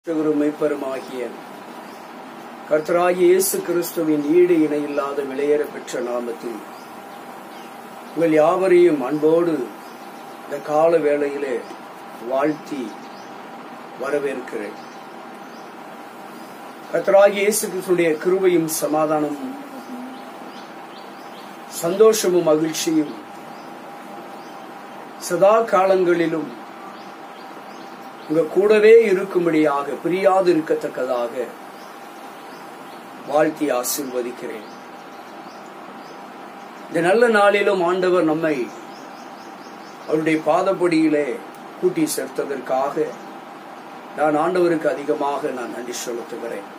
ரட்சகரும் மெய்ப்பருமாகிய கர்த்தராகிய இயேசு கிறிஸ்துவின் ஈடு இணையில்லாத விலையேற பெற்ற நாமத்தில் உங்கள் யாவரையும் அன்போடு இந்த கால வேளையிலே வாழ்த்தி வரவேற்கிறேன் கர்த்தராகிய இயேசு கிறிஸ்துடைய கிருபையும் சமாதானமும் சந்தோஷமும் மகிழ்ச்சியும் சதா காலங்களிலும் உங்க கூடவே இருக்கும்படியாக பிரியாது இருக்கத்தக்கதாக வாழ்த்தி ஆசிர்வதிக்கிறேன் இந்த நல்ல நாளிலும் ஆண்டவர் நம்மை அவருடைய பாதப்படியிலே கூட்டி சேர்த்ததற்காக நான் ஆண்டவருக்கு அதிகமாக நான் நன்றி செலுத்துகிறேன்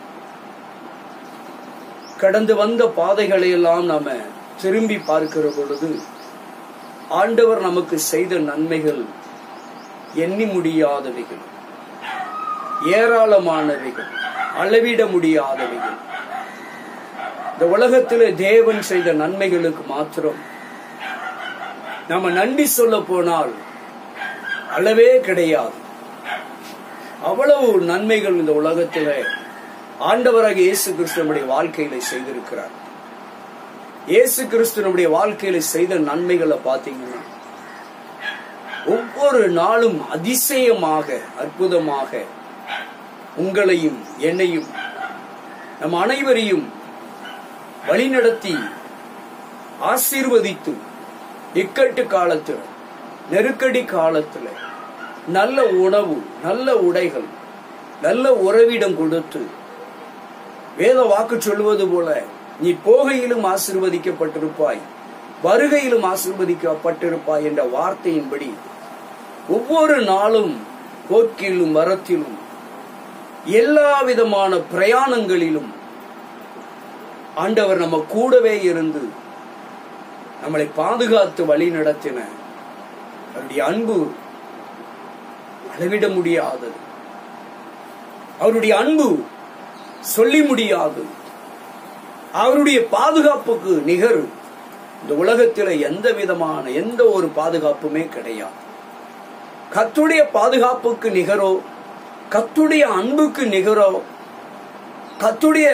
கடந்து வந்த பாதைகளை எல்லாம் நாம திரும்பி பார்க்கிற பொழுது ஆண்டவர் நமக்கு செய்த நன்மைகள் எண்ணி முடியாதவைகள் ஏராளமானவைகள் அளவிட முடியாதவைகள் இந்த உலகத்திலே தேவன் செய்த நன்மைகளுக்கு மாத்திரம் நாம நன்றி சொல்ல போனால் அளவே கிடையாது அவ்வளவு நன்மைகள் இந்த உலகத்திலே ஆண்டவராக இயேசு கிறிஸ்துவனுடைய வாழ்க்கையில செய்திருக்கிறார் இயேசு கிறிஸ்துவனுடைய வாழ்க்கையில செய்த நன்மைகளை பாத்தீங்கன்னா ஒவ்வொரு நாளும் அதிசயமாக அற்புதமாக உங்களையும் என்னையும் நம் அனைவரையும் வழிநடத்தி ஆசீர்வதித்து இக்கட்டு காலத்தில் நெருக்கடி காலத்தில் நல்ல உணவு நல்ல உடைகள் நல்ல உறவிடம் கொடுத்து வேத வாக்கு சொல்வது போல நீ போகையிலும் ஆசிர்வதிக்கப்பட்டிருப்பாய் வருகையிலும் ஆசிர்வதிக்கப்பட்டிருப்பாய் என்ற வார்த்தையின்படி ஒவ்வொரு நாளும் போக்கிலும் மரத்திலும் எல்லா விதமான பிரயாணங்களிலும் ஆண்டவர் நம்ம கூடவே இருந்து நம்மளை பாதுகாத்து வழி நடத்தின அவருடைய அன்பு அளவிட முடியாதது அவருடைய அன்பு சொல்லி முடியாது அவருடைய பாதுகாப்புக்கு நிகர் இந்த உலகத்தில் எந்த விதமான எந்த ஒரு பாதுகாப்புமே கிடையாது கத்துடைய பாதுகாப்புக்கு நிகரோ கத்துடைய அன்புக்கு நிகரோ கத்துடைய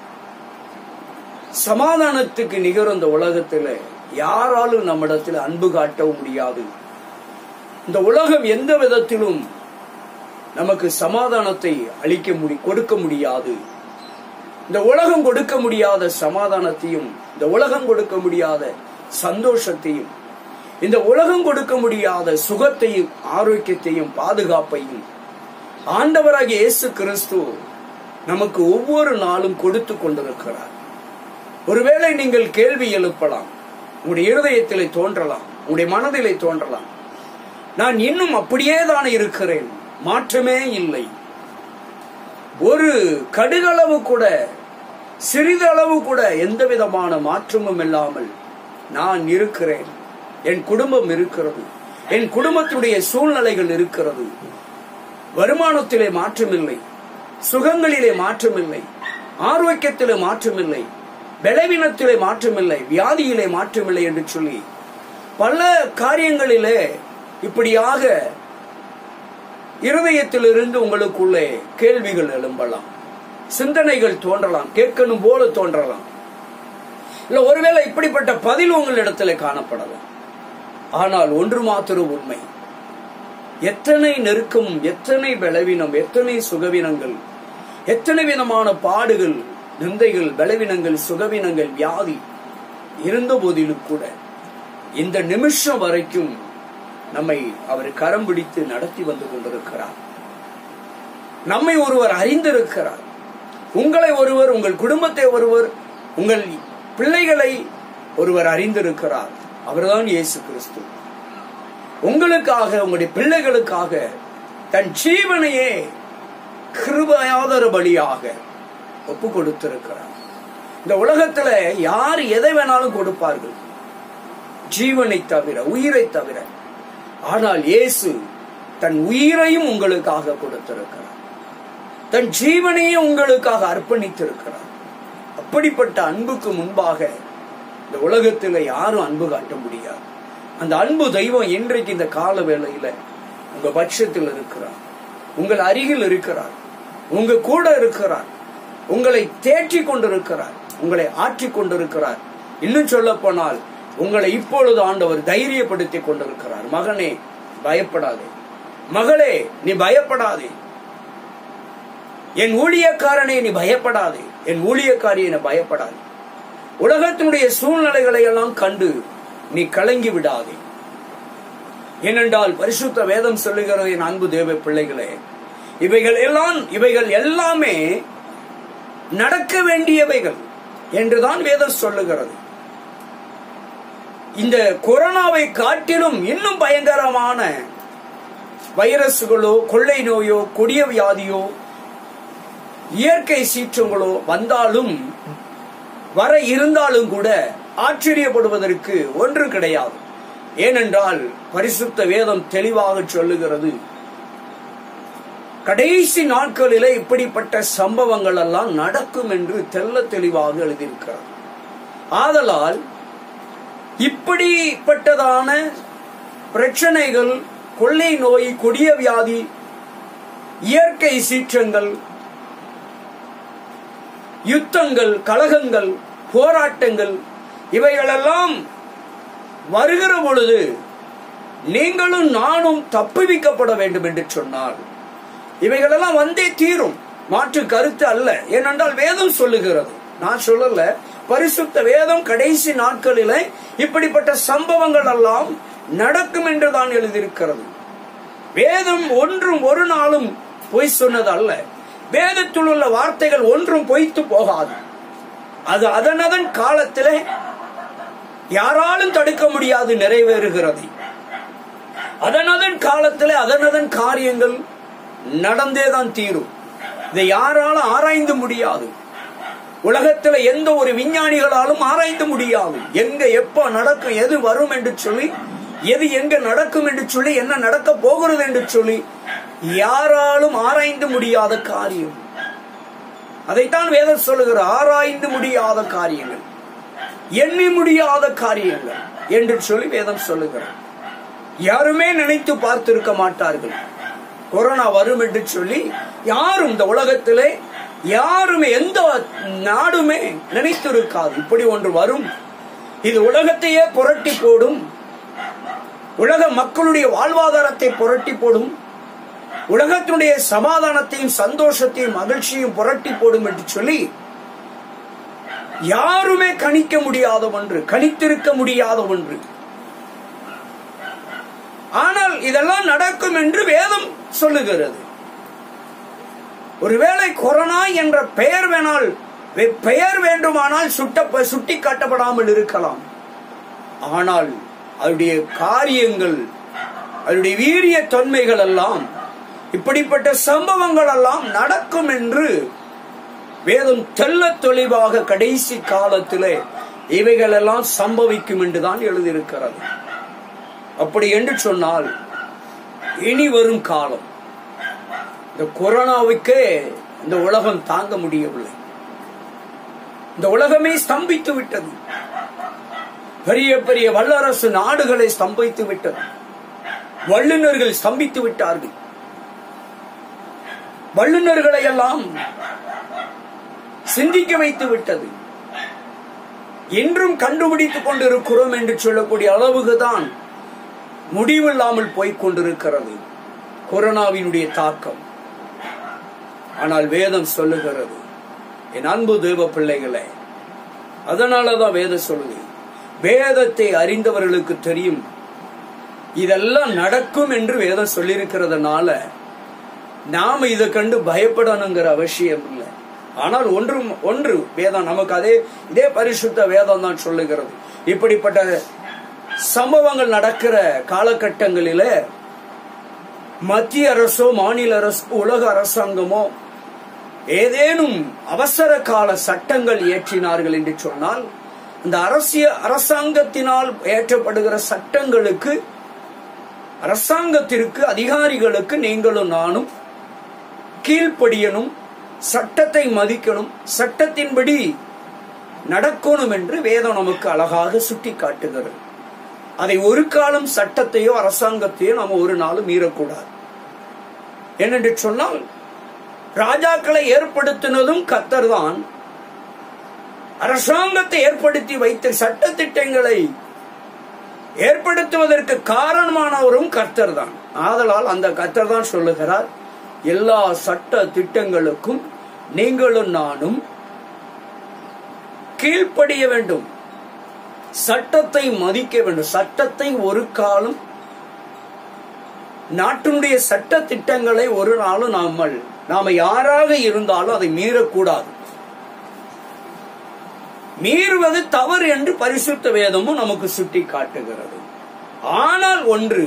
சமாதானத்துக்கு நிகரும் இந்த உலகத்தில் யாராலும் நம்மிடத்தில் அன்பு காட்டவும் முடியாது இந்த உலகம் எந்த விதத்திலும் நமக்கு சமாதானத்தை அளிக்க முடி கொடுக்க முடியாது இந்த உலகம் கொடுக்க முடியாத சமாதானத்தையும் இந்த உலகம் கொடுக்க முடியாத சந்தோஷத்தையும் இந்த உலகம் கொடுக்க முடியாத சுகத்தையும் ஆரோக்கியத்தையும் பாதுகாப்பையும் ஆண்டவராகிய இயேசு கிறிஸ்து நமக்கு ஒவ்வொரு நாளும் கொடுத்து கொண்டிருக்கிறார் ஒருவேளை நீங்கள் கேள்வி எழுப்பலாம் உங்களுடைய இருதயத்திலே தோன்றலாம் உங்களுடைய மனதிலே தோன்றலாம் நான் இன்னும் அப்படியே தான் இருக்கிறேன் மாற்றமே இல்லை ஒரு கடுகளவு கூட சிறிதளவு கூட எந்த விதமான மாற்றமும் இல்லாமல் நான் இருக்கிறேன் என் குடும்பம் இருக்கிறது என் குடும்பத்துடைய சூழ்நிலைகள் இருக்கிறது வருமானத்திலே மாற்றமில்லை சுகங்களிலே மாற்றமில்லை ஆரோக்கியத்திலே மாற்றமில்லை பலவீனத்திலே மாற்றமில்லை வியாதியிலே மாற்றமில்லை என்று சொல்லி பல காரியங்களிலே இப்படியாக இருதயத்திலிருந்து உங்களுக்குள்ளே கேள்விகள் எழும்பலாம் சிந்தனைகள் தோன்றலாம் கேட்கணும் போல தோன்றலாம் இல்ல ஒருவேளை இப்படிப்பட்ட பதில் உங்களிடத்துல காணப்படலாம் ஆனால் ஒன்று மாத்திரம் உண்மை எத்தனை நெருக்கம் எத்தனை பலவீனம் எத்தனை சுகவீனங்கள் எத்தனை விதமான பாடுகள் நிந்தைகள் பலவீனங்கள் சுகவீனங்கள் வியாதி இருந்த போதிலும் கூட இந்த நிமிஷம் வரைக்கும் நம்மை அவர் கரம் பிடித்து நடத்தி வந்து கொண்டிருக்கிறார் நம்மை ஒருவர் அறிந்திருக்கிறார் உங்களை ஒருவர் உங்கள் குடும்பத்தை ஒருவர் உங்கள் பிள்ளைகளை ஒருவர் அறிந்திருக்கிறார் அவர்தான் இயேசு கிறிஸ்து உங்களுக்காக உங்களுடைய பிள்ளைகளுக்காக தன் ஜீவனையே கிருபயாதர பலியாக ஒப்பு கொடுத்திருக்கிறார் இந்த உலகத்துல யார் எதை வேணாலும் கொடுப்பார்கள் ஜீவனை தவிர உயிரை தவிர ஆனால் இயேசு தன் உயிரையும் உங்களுக்காக கொடுத்திருக்கிறார் தன் ஜீவனையும் உங்களுக்காக அர்ப்பணித்திருக்கிறார் அப்படிப்பட்ட அன்புக்கு முன்பாக இந்த உலகத்தில் யாரும் அன்பு காட்ட முடியாது அந்த அன்பு தெய்வம் இன்றைக்கு இந்த கால வேளையில உங்க பட்சத்தில் இருக்கிறார் உங்கள் அருகில் இருக்கிறார் உங்க கூட இருக்கிறார் உங்களை தேற்றிக் கொண்டிருக்கிறார் உங்களை ஆற்றிக் கொண்டிருக்கிறார் இன்னும் சொல்ல போனால் உங்களை இப்பொழுது ஆண்டவர் தைரியப்படுத்திக் கொண்டிருக்கிறார் மகனே பயப்படாதே மகளே நீ பயப்படாதே என் ஊழியக்காரனே நீ பயப்படாதே என் ஊழியக்காரியை நீ பயப்படாதே உலகத்தினுடைய சூழ்நிலைகளை எல்லாம் கண்டு நீ கலங்கி விடாதே ஏனென்றால் பரிசுத்த வேதம் சொல்லுகிறது என் அன்பு தேவ பிள்ளைகளே இவைகள் எல்லாம் இவைகள் எல்லாமே நடக்க வேண்டியவைகள் என்றுதான் வேதம் சொல்லுகிறது இந்த கொரோனாவை காட்டிலும் இன்னும் பயங்கரமான வைரஸ்களோ கொள்ளை நோயோ கொடிய வியாதியோ இயற்கை சீற்றங்களோ வந்தாலும் வர இருந்தாலும் கூட ஆச்சரியப்படுவதற்கு ஒன்று கிடையாது ஏனென்றால் பரிசுத்த வேதம் தெளிவாக சொல்லுகிறது கடைசி நாட்களிலே இப்படிப்பட்ட சம்பவங்கள் எல்லாம் நடக்கும் என்று தெல்ல தெளிவாக எழுதியிருக்கிறார் ஆதலால் இப்படிப்பட்டதான பிரச்சனைகள் கொள்ளை நோய் கொடிய வியாதி இயற்கை சீற்றங்கள் யுத்தங்கள் கலகங்கள் போராட்டங்கள் இவைகளெல்லாம் வருகிற பொழுது நீங்களும் நானும் தப்புவிக்கப்பட வேண்டும் என்று சொன்னார் இவைகளெல்லாம் வந்தே தீரும் மாற்று கருத்து அல்ல ஏனென்றால் வேதம் சொல்லுகிறது நான் சொல்லல பரிசுத்த வேதம் கடைசி நாட்களிலே இப்படிப்பட்ட சம்பவங்கள் எல்லாம் நடக்கும் என்று தான் எழுதியிருக்கிறது வேதம் ஒன்றும் ஒரு நாளும் பொய் சொன்னது அல்ல வேதத்தில் உள்ள வார்த்தைகள் ஒன்றும் பொய்த்து போகாது அது அதனதன் காலத்திலே யாராலும் தடுக்க முடியாது நிறைவேறுகிறது அதனதன் காலத்திலே அதனதன் காரியங்கள் நடந்தேதான் தீரும் இதை யாராலும் ஆராய்ந்து முடியாது உலகத்துல எந்த ஒரு விஞ்ஞானிகளாலும் ஆராய்ந்து முடியாது எங்க எப்ப நடக்கும் எது வரும் என்று சொல்லி எது எங்க நடக்கும் என்று சொல்லி என்ன நடக்க போகிறது என்று சொல்லி யாராலும் ஆராய்ந்து முடியாத காரியம் அதைத்தான் வேதம் சொல்லுகிற ஆராய்ந்து முடியாத காரியங்கள் எண்ணி முடியாத காரியங்கள் என்று சொல்லி வேதம் சொல்லுகிறார் யாருமே நினைத்து பார்த்திருக்க மாட்டார்கள் கொரோனா வரும் என்று சொல்லி யாரும் இந்த உலகத்திலே யாருமே எந்த நாடுமே நினைத்திருக்காது இப்படி ஒன்று வரும் இது உலகத்தையே புரட்டி போடும் உலக மக்களுடைய வாழ்வாதாரத்தை புரட்டி போடும் உலகத்தினுடைய சமாதானத்தையும் சந்தோஷத்தையும் மகிழ்ச்சியும் புரட்டி போடும் என்று சொல்லி யாருமே கணிக்க முடியாத ஒன்று கணித்திருக்க முடியாத ஒன்று ஆனால் இதெல்லாம் நடக்கும் என்று வேதம் சொல்லுகிறது ஒருவேளை கொரோனா என்ற பெயர் வேணால் பெயர் வேண்டுமானால் சுட்ட சுட்டி காட்டப்படாமல் இருக்கலாம் ஆனால் அவருடைய காரியங்கள் அவருடைய வீரிய தன்மைகள் எல்லாம் இப்படிப்பட்ட சம்பவங்கள் எல்லாம் நடக்கும் என்று வேதம் தெல்ல தெளிவாக கடைசி காலத்திலே இவைகள் எல்லாம் சம்பவிக்கும் என்றுதான் எழுதியிருக்கிறது அப்படி என்று சொன்னால் இனி வரும் காலம் இந்த கொரோனாவுக்கே இந்த உலகம் தாங்க முடியவில்லை இந்த உலகமே ஸ்தம்பித்து விட்டது பெரிய பெரிய வல்லரசு நாடுகளை ஸ்தம்பித்து விட்டது வல்லுநர்கள் ஸ்தம்பித்து விட்டார்கள் வல்லுநர்களை எல்லாம் சிந்திக்க வைத்து விட்டது இன்றும் கண்டுபிடித்துக் கொண்டிருக்கிறோம் என்று சொல்லக்கூடிய அளவுக்கு தான் முடிவில்லாமல் போய்க் கொண்டிருக்கிறது கொரோனாவினுடைய தாக்கம் ஆனால் வேதம் சொல்லுகிறது என் அன்பு தேவ பிள்ளைகளே அதனாலதான் வேதம் சொல்லுது வேதத்தை அறிந்தவர்களுக்கு தெரியும் இதெல்லாம் நடக்கும் என்று வேதம் சொல்லியிருக்கிறதுனால நாம இதை கண்டு பயப்படணுங்கிற அவசியம் இல்லை ஆனால் ஒன்று ஒன்று வேதம் நமக்கு அதே இதே பரிசுத்த வேதம் தான் சொல்லுகிறது இப்படிப்பட்ட சம்பவங்கள் நடக்கிற காலகட்டங்களில மத்திய அரசோ மாநில அரசோ உலக அரசாங்கமோ ஏதேனும் அவசர கால சட்டங்கள் இயற்றினார்கள் என்று சொன்னால் இந்த அரசிய அரசாங்கத்தினால் ஏற்றப்படுகிற சட்டங்களுக்கு அரசாங்கத்திற்கு அதிகாரிகளுக்கு நீங்களும் நானும் கீழ்ப்படியணும் சட்டத்தை மதிக்கணும் சட்டத்தின்படி நடக்கணும் என்று வேதம் நமக்கு அழகாக சுட்டி காட்டுகிறது அதை ஒரு காலம் சட்டத்தையோ அரசாங்கத்தையோ நம்ம ஒரு நாளும் மீறக்கூடாது ஏனென்று சொன்னால் ராஜாக்களை ஏற்படுத்தினதும் கத்தர்தான் அரசாங்கத்தை ஏற்படுத்தி வைத்த சட்ட திட்டங்களை ஏற்படுத்துவதற்கு காரணமானவரும் கர்த்தர் தான் ஆதலால் அந்த கர்த்தர் தான் சொல்லுகிறார் எல்லா சட்ட திட்டங்களுக்கும் நீங்களும் நானும் கீழ்ப்படிய வேண்டும் சட்டத்தை மதிக்க வேண்டும் சட்டத்தை ஒரு காலம் நாட்டினுடைய சட்ட திட்டங்களை ஒரு நாளும் நாமல் நாம யாராக இருந்தாலும் அதை மீறக்கூடாது மீறுவது தவறு என்று பரிசுத்த வேதமும் நமக்கு சுட்டி காட்டுகிறது ஆனால் ஒன்று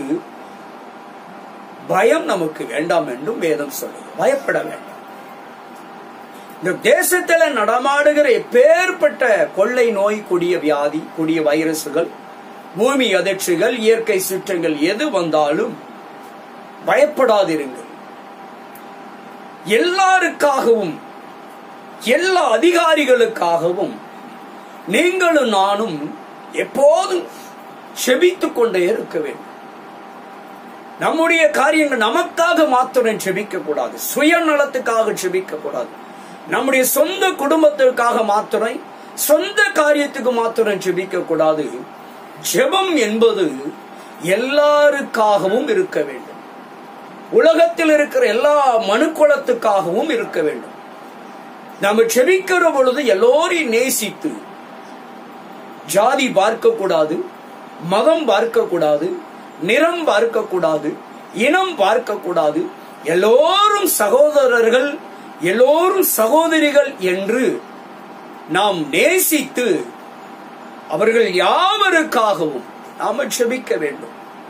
பயம் நமக்கு வேண்டாம் என்றும் வேதம் சொல்லுது பயப்பட வேண்டாம் இந்த தேசத்துல நடமாடுகிற எப்பேற்பட்ட கொள்ளை நோய் கொடிய வியாதி கொடிய வைரசுகள் பூமி அதிர்ச்சிகள் இயற்கை சுற்றங்கள் எது வந்தாலும் பயப்படாதிருங்கள் எல்லாருக்காகவும் எல்லா அதிகாரிகளுக்காகவும் நீங்களும் நானும் எப்போதும் செபித்துக் கொண்டே இருக்க வேண்டும் நம்முடைய காரியங்கள் நமக்காக மாத்திரம் செபிக்க கூடாது சுயநலத்துக்காக செபிக்க கூடாது நம்முடைய சொந்த குடும்பத்திற்காக மாத்திரம் சொந்த காரியத்துக்கு மாத்திரம் செபிக்க கூடாது ஜெபம் என்பது எல்லாருக்காகவும் இருக்க வேண்டும் உலகத்தில் இருக்கிற எல்லா மனுக்குலத்துக்காகவும் இருக்க வேண்டும் நம்ம செபிக்கிற பொழுது எல்லோரையும் நேசித்து ஜாதி பார்க்க கூடாது மதம் பார்க்க கூடாது நிறம் பார்க்க கூடாது இனம் பார்க்க கூடாது எல்லோரும் சகோதரர்கள் எல்லோரும் சகோதரிகள் என்று நாம் நேசித்து அவர்கள் யாவருக்காகவும் நாம செபிக்க வேண்டும்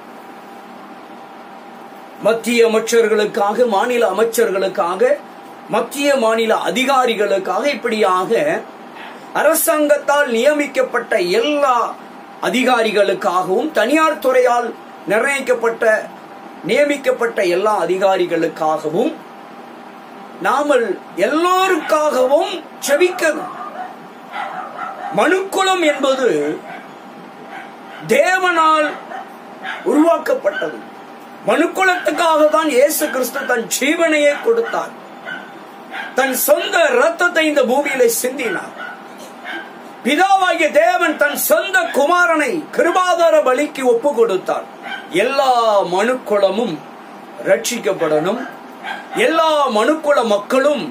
மத்திய அமைச்சர்களுக்காக மாநில அமைச்சர்களுக்காக மத்திய மாநில அதிகாரிகளுக்காக இப்படியாக அரசாங்கத்தால் நியமிக்கப்பட்ட எல்லா அதிகாரிகளுக்காகவும் தனியார் துறையால் நிர்ணயிக்கப்பட்ட நியமிக்கப்பட்ட எல்லா அதிகாரிகளுக்காகவும் நாமல் எல்லோருக்காகவும் செபிக்கணும் மனுக்குலம் என்பது தேவனால் உருவாக்கப்பட்டது மனுக்குலத்துக்காக தான் இயேசு கிறிஸ்து தன் ஜீவனையை கொடுத்தார் தன் சொந்த ரத்தத்தை இந்த பூமியில சிந்தினார் பிதாவாகிய தேவன் தன் சொந்த குமாரனை கிருபாதார பலிக்கு ஒப்பு கொடுத்தார் எல்லா மனுக்குலமும் ரட்சிக்கப்படணும் எல்லா மனுக்குல மக்களும்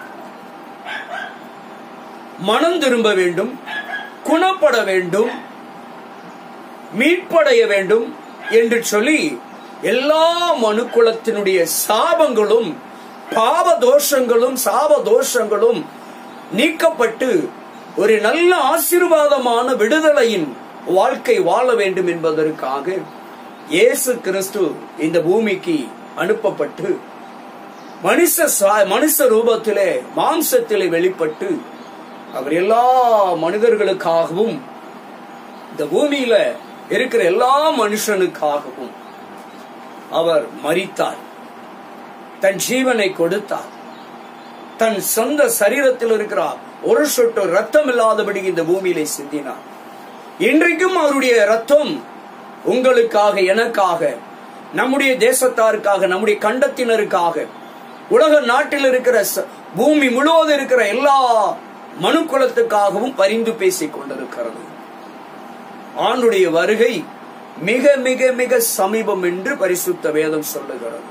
மனம் திரும்ப வேண்டும் குணப்பட வேண்டும் மீட்படைய வேண்டும் என்று சொல்லி எல்லா மனுக்குலத்தினுடைய சாபங்களும் பாவ தோஷங்களும் சாப தோஷங்களும் நீக்கப்பட்டு ஒரு நல்ல ஆசீர்வாதமான விடுதலையின் வாழ்க்கை வாழ வேண்டும் என்பதற்காக இயேசு கிறிஸ்து இந்த பூமிக்கு அனுப்பப்பட்டு மனுஷ சா- மனுஷ ரூபத்திலே மாம்சத்திலே வெளிப்பட்டு அவர் எல்லா மனிதர்களுக்காகவும் இந்த பூமியில இருக்கிற எல்லா மனுஷனுக்காகவும் அவர் மரித்தார் தன் ஜீவனை கொடுத்தார் தன் சொந்த சரீரத்தில் இருக்கிறார் ஒரு சொட்டு ரத்தம் இல்லாதபடி இந்த பூமியிலே சிந்தினார் இன்றைக்கும் அவருடைய ரத்தம் உங்களுக்காக எனக்காக நம்முடைய தேசத்தாருக்காக நம்முடைய கண்டத்தினருக்காக உலக நாட்டில் இருக்கிற ச- பூமி முழுவதும் இருக்கிற எல்லா மனுக்குலத்துக்காகவும் பரிந்து பேசிக் கொண்டிருக்கிறது ஆண்டுடைய வருகை மிக மிக மிக சமீபம் என்று பரிசுத்த வேதம் சொல்லுகிறது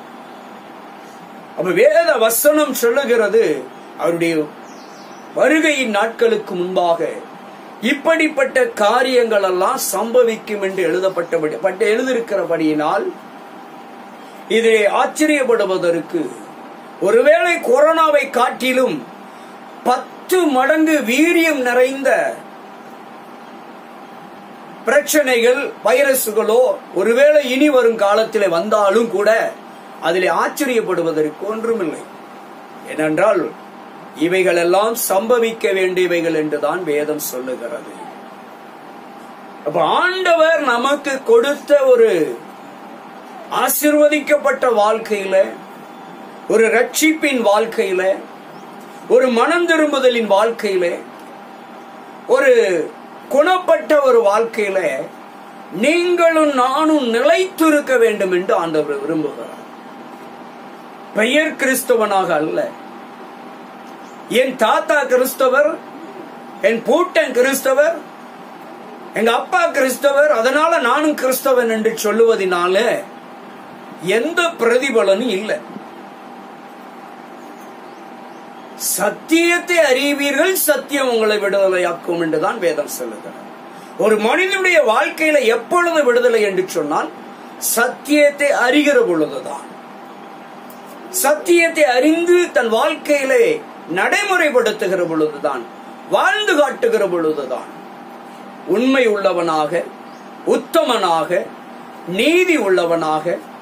அப்ப வேத வசனம் சொல்லுகிறது அவருடைய வருகையின் நாட்களுக்கு முன்பாக இப்படிப்பட்ட காரியங்கள் எல்லாம் சம்பவிக்கும் என்று எழுதப்பட்டபடி பட்ட எழுதியிருக்கிறபடியினால் இதிலே ஆச்சரியப்படுவதற்கு ஒருவேளை கொரோனாவை காட்டிலும் பத்து மடங்கு வீரியம் நிறைந்த பிரச்சனைகள் வைரசுகளோ ஒருவேளை இனி வரும் காலத்தில் வந்தாலும் கூட அதிலே ஆச்சரியப்படுவதற்கு ஒன்றுமில்லை ஏனென்றால் இவைகள் எல்லாம் சம்பவிக்க வேண்டியவைகள் என்றுதான் வேதம் சொல்லுகிறது அப்ப ஆண்டவர் நமக்கு கொடுத்த ஒரு ஆசிர்வதிக்கப்பட்ட வாழ்க்கையில ஒரு ரட்சிப்பின் வாழ்க்கையில ஒரு மனம் திரும்புதலின் வாழ்க்கையில ஒரு குணப்பட்ட ஒரு வாழ்க்கையில நீங்களும் நானும் நிலைத்திருக்க வேண்டும் என்று ஆண்டவர் விரும்புகிறார் பெயர் கிறிஸ்தவனாக அல்ல என் தாத்தா கிறிஸ்தவர் என் பூட்டன் கிறிஸ்தவர் எங்க அப்பா கிறிஸ்தவர் அதனால நானும் கிறிஸ்தவன் என்று சொல்லுவதனால எந்த பிரதிபலனும் இல்லை சத்தியத்தை அறிவீர்கள் சத்தியம் உங்களை விடுதலையாக்கும் என்றுதான் வேதம் சொல்லுகிறது ஒரு மனிதனுடைய வாழ்க்கையில எப்பொழுது விடுதலை என்று சொன்னால் சத்தியத்தை அறிகிற பொழுதுதான் சத்தியத்தை அறிந்து தன் வாழ்க்கையிலே நடைமுறைப்படுத்துகிற பொழுதுதான் வாழ்ந்து காட்டுகிற பொழுதுதான் உண்மை உள்ளவனாக உத்தமனாக நீதி உள்ளவனாக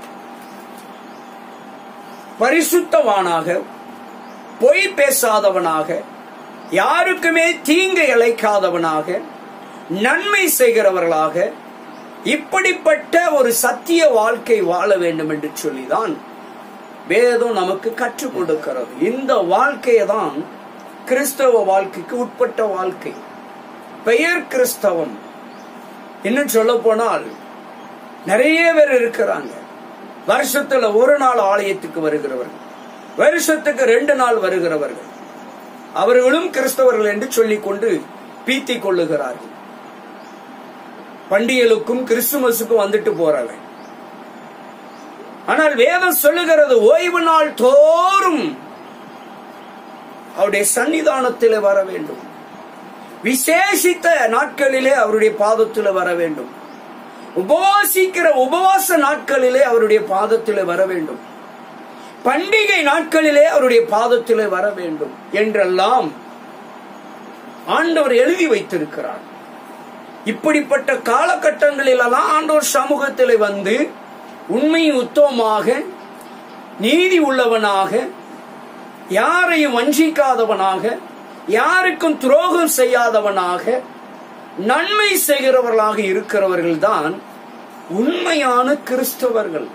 பரிசுத்தவானாக பொய் பேசாதவனாக யாருக்குமே தீங்கை இழைக்காதவனாக நன்மை செய்கிறவர்களாக இப்படிப்பட்ட ஒரு சத்திய வாழ்க்கை வாழ வேண்டும் என்று சொல்லிதான் வேதம் நமக்கு கற்றுக் கொடுக்கிறது இந்த வாழ்க்கையை தான் கிறிஸ்தவ வாழ்க்கைக்கு உட்பட்ட வாழ்க்கை பெயர் கிறிஸ்தவம் இன்னும் சொல்ல போனால் நிறைய பேர் இருக்கிறாங்க வருஷத்துல ஒரு நாள் ஆலயத்துக்கு வருகிறவர்கள் வருஷத்துக்கு ரெண்டு நாள் வருகிறவர்கள் அவர்களும் கிறிஸ்தவர்கள் என்று சொல்லிக் கொண்டு பீத்திக் கொள்ளுகிறார்கள் பண்டிகைகளுக்கும் கிறிஸ்துமஸுக்கும் வந்துட்டு போறவன் ஆனால் வேதம் சொல்லுகிறது ஓய்வு நாள் தோறும் அவருடைய சன்னிதானத்தில் வர வேண்டும் விசேஷித்த நாட்களிலே அவருடைய பாதத்தில் வர வேண்டும் உபவாசிக்கிற உபவாச நாட்களிலே அவருடைய பாதத்தில் வர வேண்டும் பண்டிகை நாட்களிலே அவருடைய பாதத்தில் வர வேண்டும் என்றெல்லாம் ஆண்டவர் எழுதி வைத்திருக்கிறார் இப்படிப்பட்ட காலகட்டங்களிலெல்லாம் ஆண்டவர் சமூகத்தில் வந்து உண்மை உத்தமமாக நீதி உள்ளவனாக யாரையும் வஞ்சிக்காதவனாக யாருக்கும் துரோகம் செய்யாதவனாக நன்மை செய்கிறவர்களாக இருக்கிறவர்கள் தான் உண்மையான கிறிஸ்தவர்கள்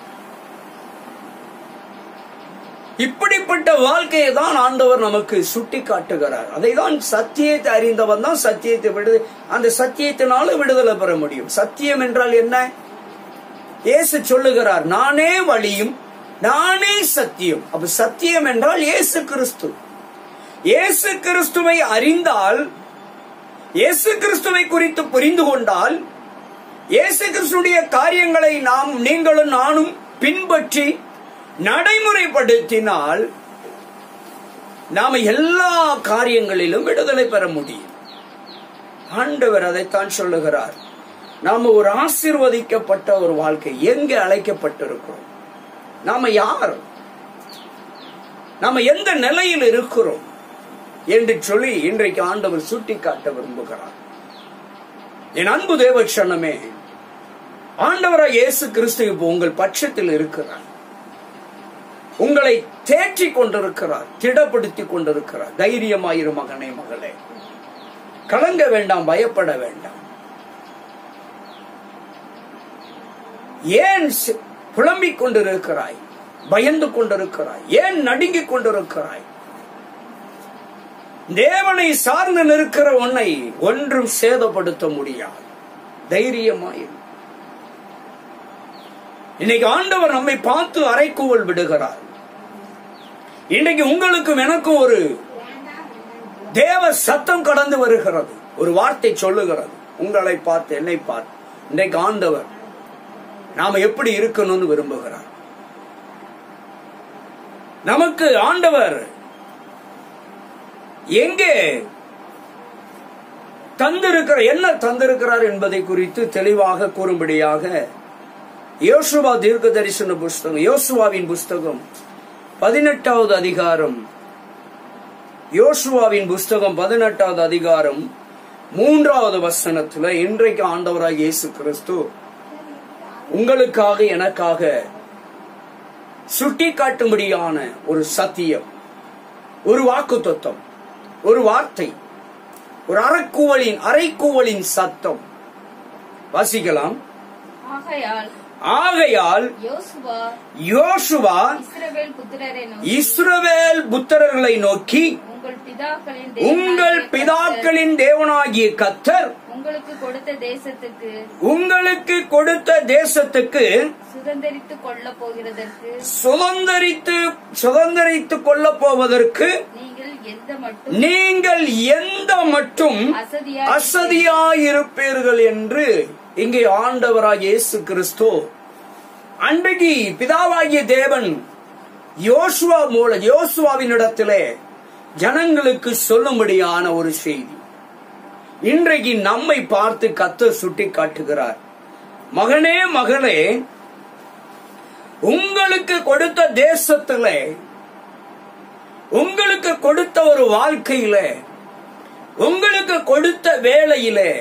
இப்படிப்பட்ட வாழ்க்கையை தான் ஆண்டவர் நமக்கு சுட்டி காட்டுகிறார் அதை தான் சத்தியத்தை அறிந்தவன் தான் சத்தியத்தை விடுது அந்த சத்தியத்தினால விடுதலை பெற முடியும் சத்தியம் என்றால் என்ன இயேசு சொல்லுகிறார் நானே வழியும் நானே சத்தியம் அப்ப சத்தியம் என்றால் இயேசு கிறிஸ்து இயேசு கிறிஸ்துவை அறிந்தால் இயேசு கிறிஸ்துவை குறித்து புரிந்து கொண்டால் இயேசு கிறிஸ்துடைய காரியங்களை நாம் நீங்களும் நானும் பின்பற்றி நடைமுறைப்படுத்தினால் நாம எல்லா காரியங்களிலும் விடுதலை பெற முடியும் ஆண்டவர் அதைத்தான் சொல்லுகிறார் நாம ஒரு ஆசிர்வதிக்கப்பட்ட ஒரு வாழ்க்கை எங்கே அழைக்கப்பட்டிருக்கிறோம் நாம யார் நாம எந்த நிலையில் இருக்கிறோம் என்று சொல்லி இன்றைக்கு ஆண்டவர் சுட்டிக்காட்ட விரும்புகிறார் என் அன்பு தேவட்சணமே ஆண்டவராய் இயேசு கிறிஸ்து இப்போ உங்கள் பட்சத்தில் இருக்கிறார் உங்களை தேற்றி கொண்டிருக்கிறார் திடப்படுத்தி கொண்டிருக்கிறார் தைரியமாயிரு மகனே மகளே கலங்க வேண்டாம் பயப்பட வேண்டாம் ஏன் சி- புலம்பிக் கொண்டிருக்கிறாய் பயந்து கொண்டிருக்கிறாய் ஏன் நடுங்கிக் கொண்டிருக்கிறாய் தேவனை சார்ந்து நிற்கிற உன்னை ஒன்றும் சேதப்படுத்த முடியாது தைரியமாயிரு இன்னைக்கு ஆண்டவர் நம்மை பார்த்து அரைக்கூவல் விடுகிறார் இன்னைக்கு உங்களுக்கும் எனக்கும் ஒரு தேவ சத்தம் கடந்து வருகிறது ஒரு வார்த்தை சொல்லுகிறது உங்களை பார்த்து என்னை பார்த்து இன்றைக்கு ஆண்டவர் நாம எப்படி இருக்கணும்னு விரும்புகிறார் நமக்கு ஆண்டவர் எங்கே தந்திருக்கிற என்ன தந்திருக்கிறார் என்பதை குறித்து தெளிவாக கூறும்படியாக யோசுவா தீர்க்க தரிசன புஸ்தகம் யோசுவாவின் புஸ்தகம் பதினெட்டாவது அதிகாரம் யோசுவாவின் புஸ்தகம் பதினெட்டாவது அதிகாரம் மூன்றாவது வசனத்துல இன்றைக்கு ஆண்டவராக இயேசு கிறிஸ்து உங்களுக்காக எனக்காக சுட்டி காட்டும்படியான ஒரு சத்தியம் ஒரு வாக்கு ஒரு வார்த்தை ஒரு அறக்கூவலின் அரைக்கூவலின் சத்தம் வாசிக்கலாம் ஆகையால் ஆகையால் யோசுவா யோசுவா இஸ்ரவேல் புத்திரரை நோக்கி இஸ்ரவேல் புத்திரர்களை நோக்கி உங்கள் பிதாக்களின் உங்கள் தேவனாகிய பிதாக்களின் தேவனாகிய கத்தர் கர்த்தர் உங்களுக்கு கொடுத்த தேசத்துக்கு உங்களுக்கு கொடுத்த தேசத்துக்கு சுதந்தரித்துக் கொள்ளப் போகிறதற்கு சுதந்தரித்து சுதந்தரித்துக் கொள்ளப் போவதற்கு நீங்கள் எந்த மட்டும் நீங்கள் எந்த மட்டும் அசதியா அசதியாயிருப்பீர்கள் என்று இங்கே ஆண்டவராகிய இயேசு கிறிஸ்து அன்றைக்கு பிதாவாகிய தேவன் யோசுவா மூல யோசுவாவினிடத்திலே ஜனங்களுக்கு சொல்லும்படியான ஒரு செய்தி இன்றைக்கு நம்மை பார்த்து கத்தர் சுட்டி காட்டுகிறார் மகனே மகளே உங்களுக்கு கொடுத்த தேசத்திலே உங்களுக்கு கொடுத்த ஒரு வாழ்க்கையிலே உங்களுக்கு கொடுத்த வேலையிலே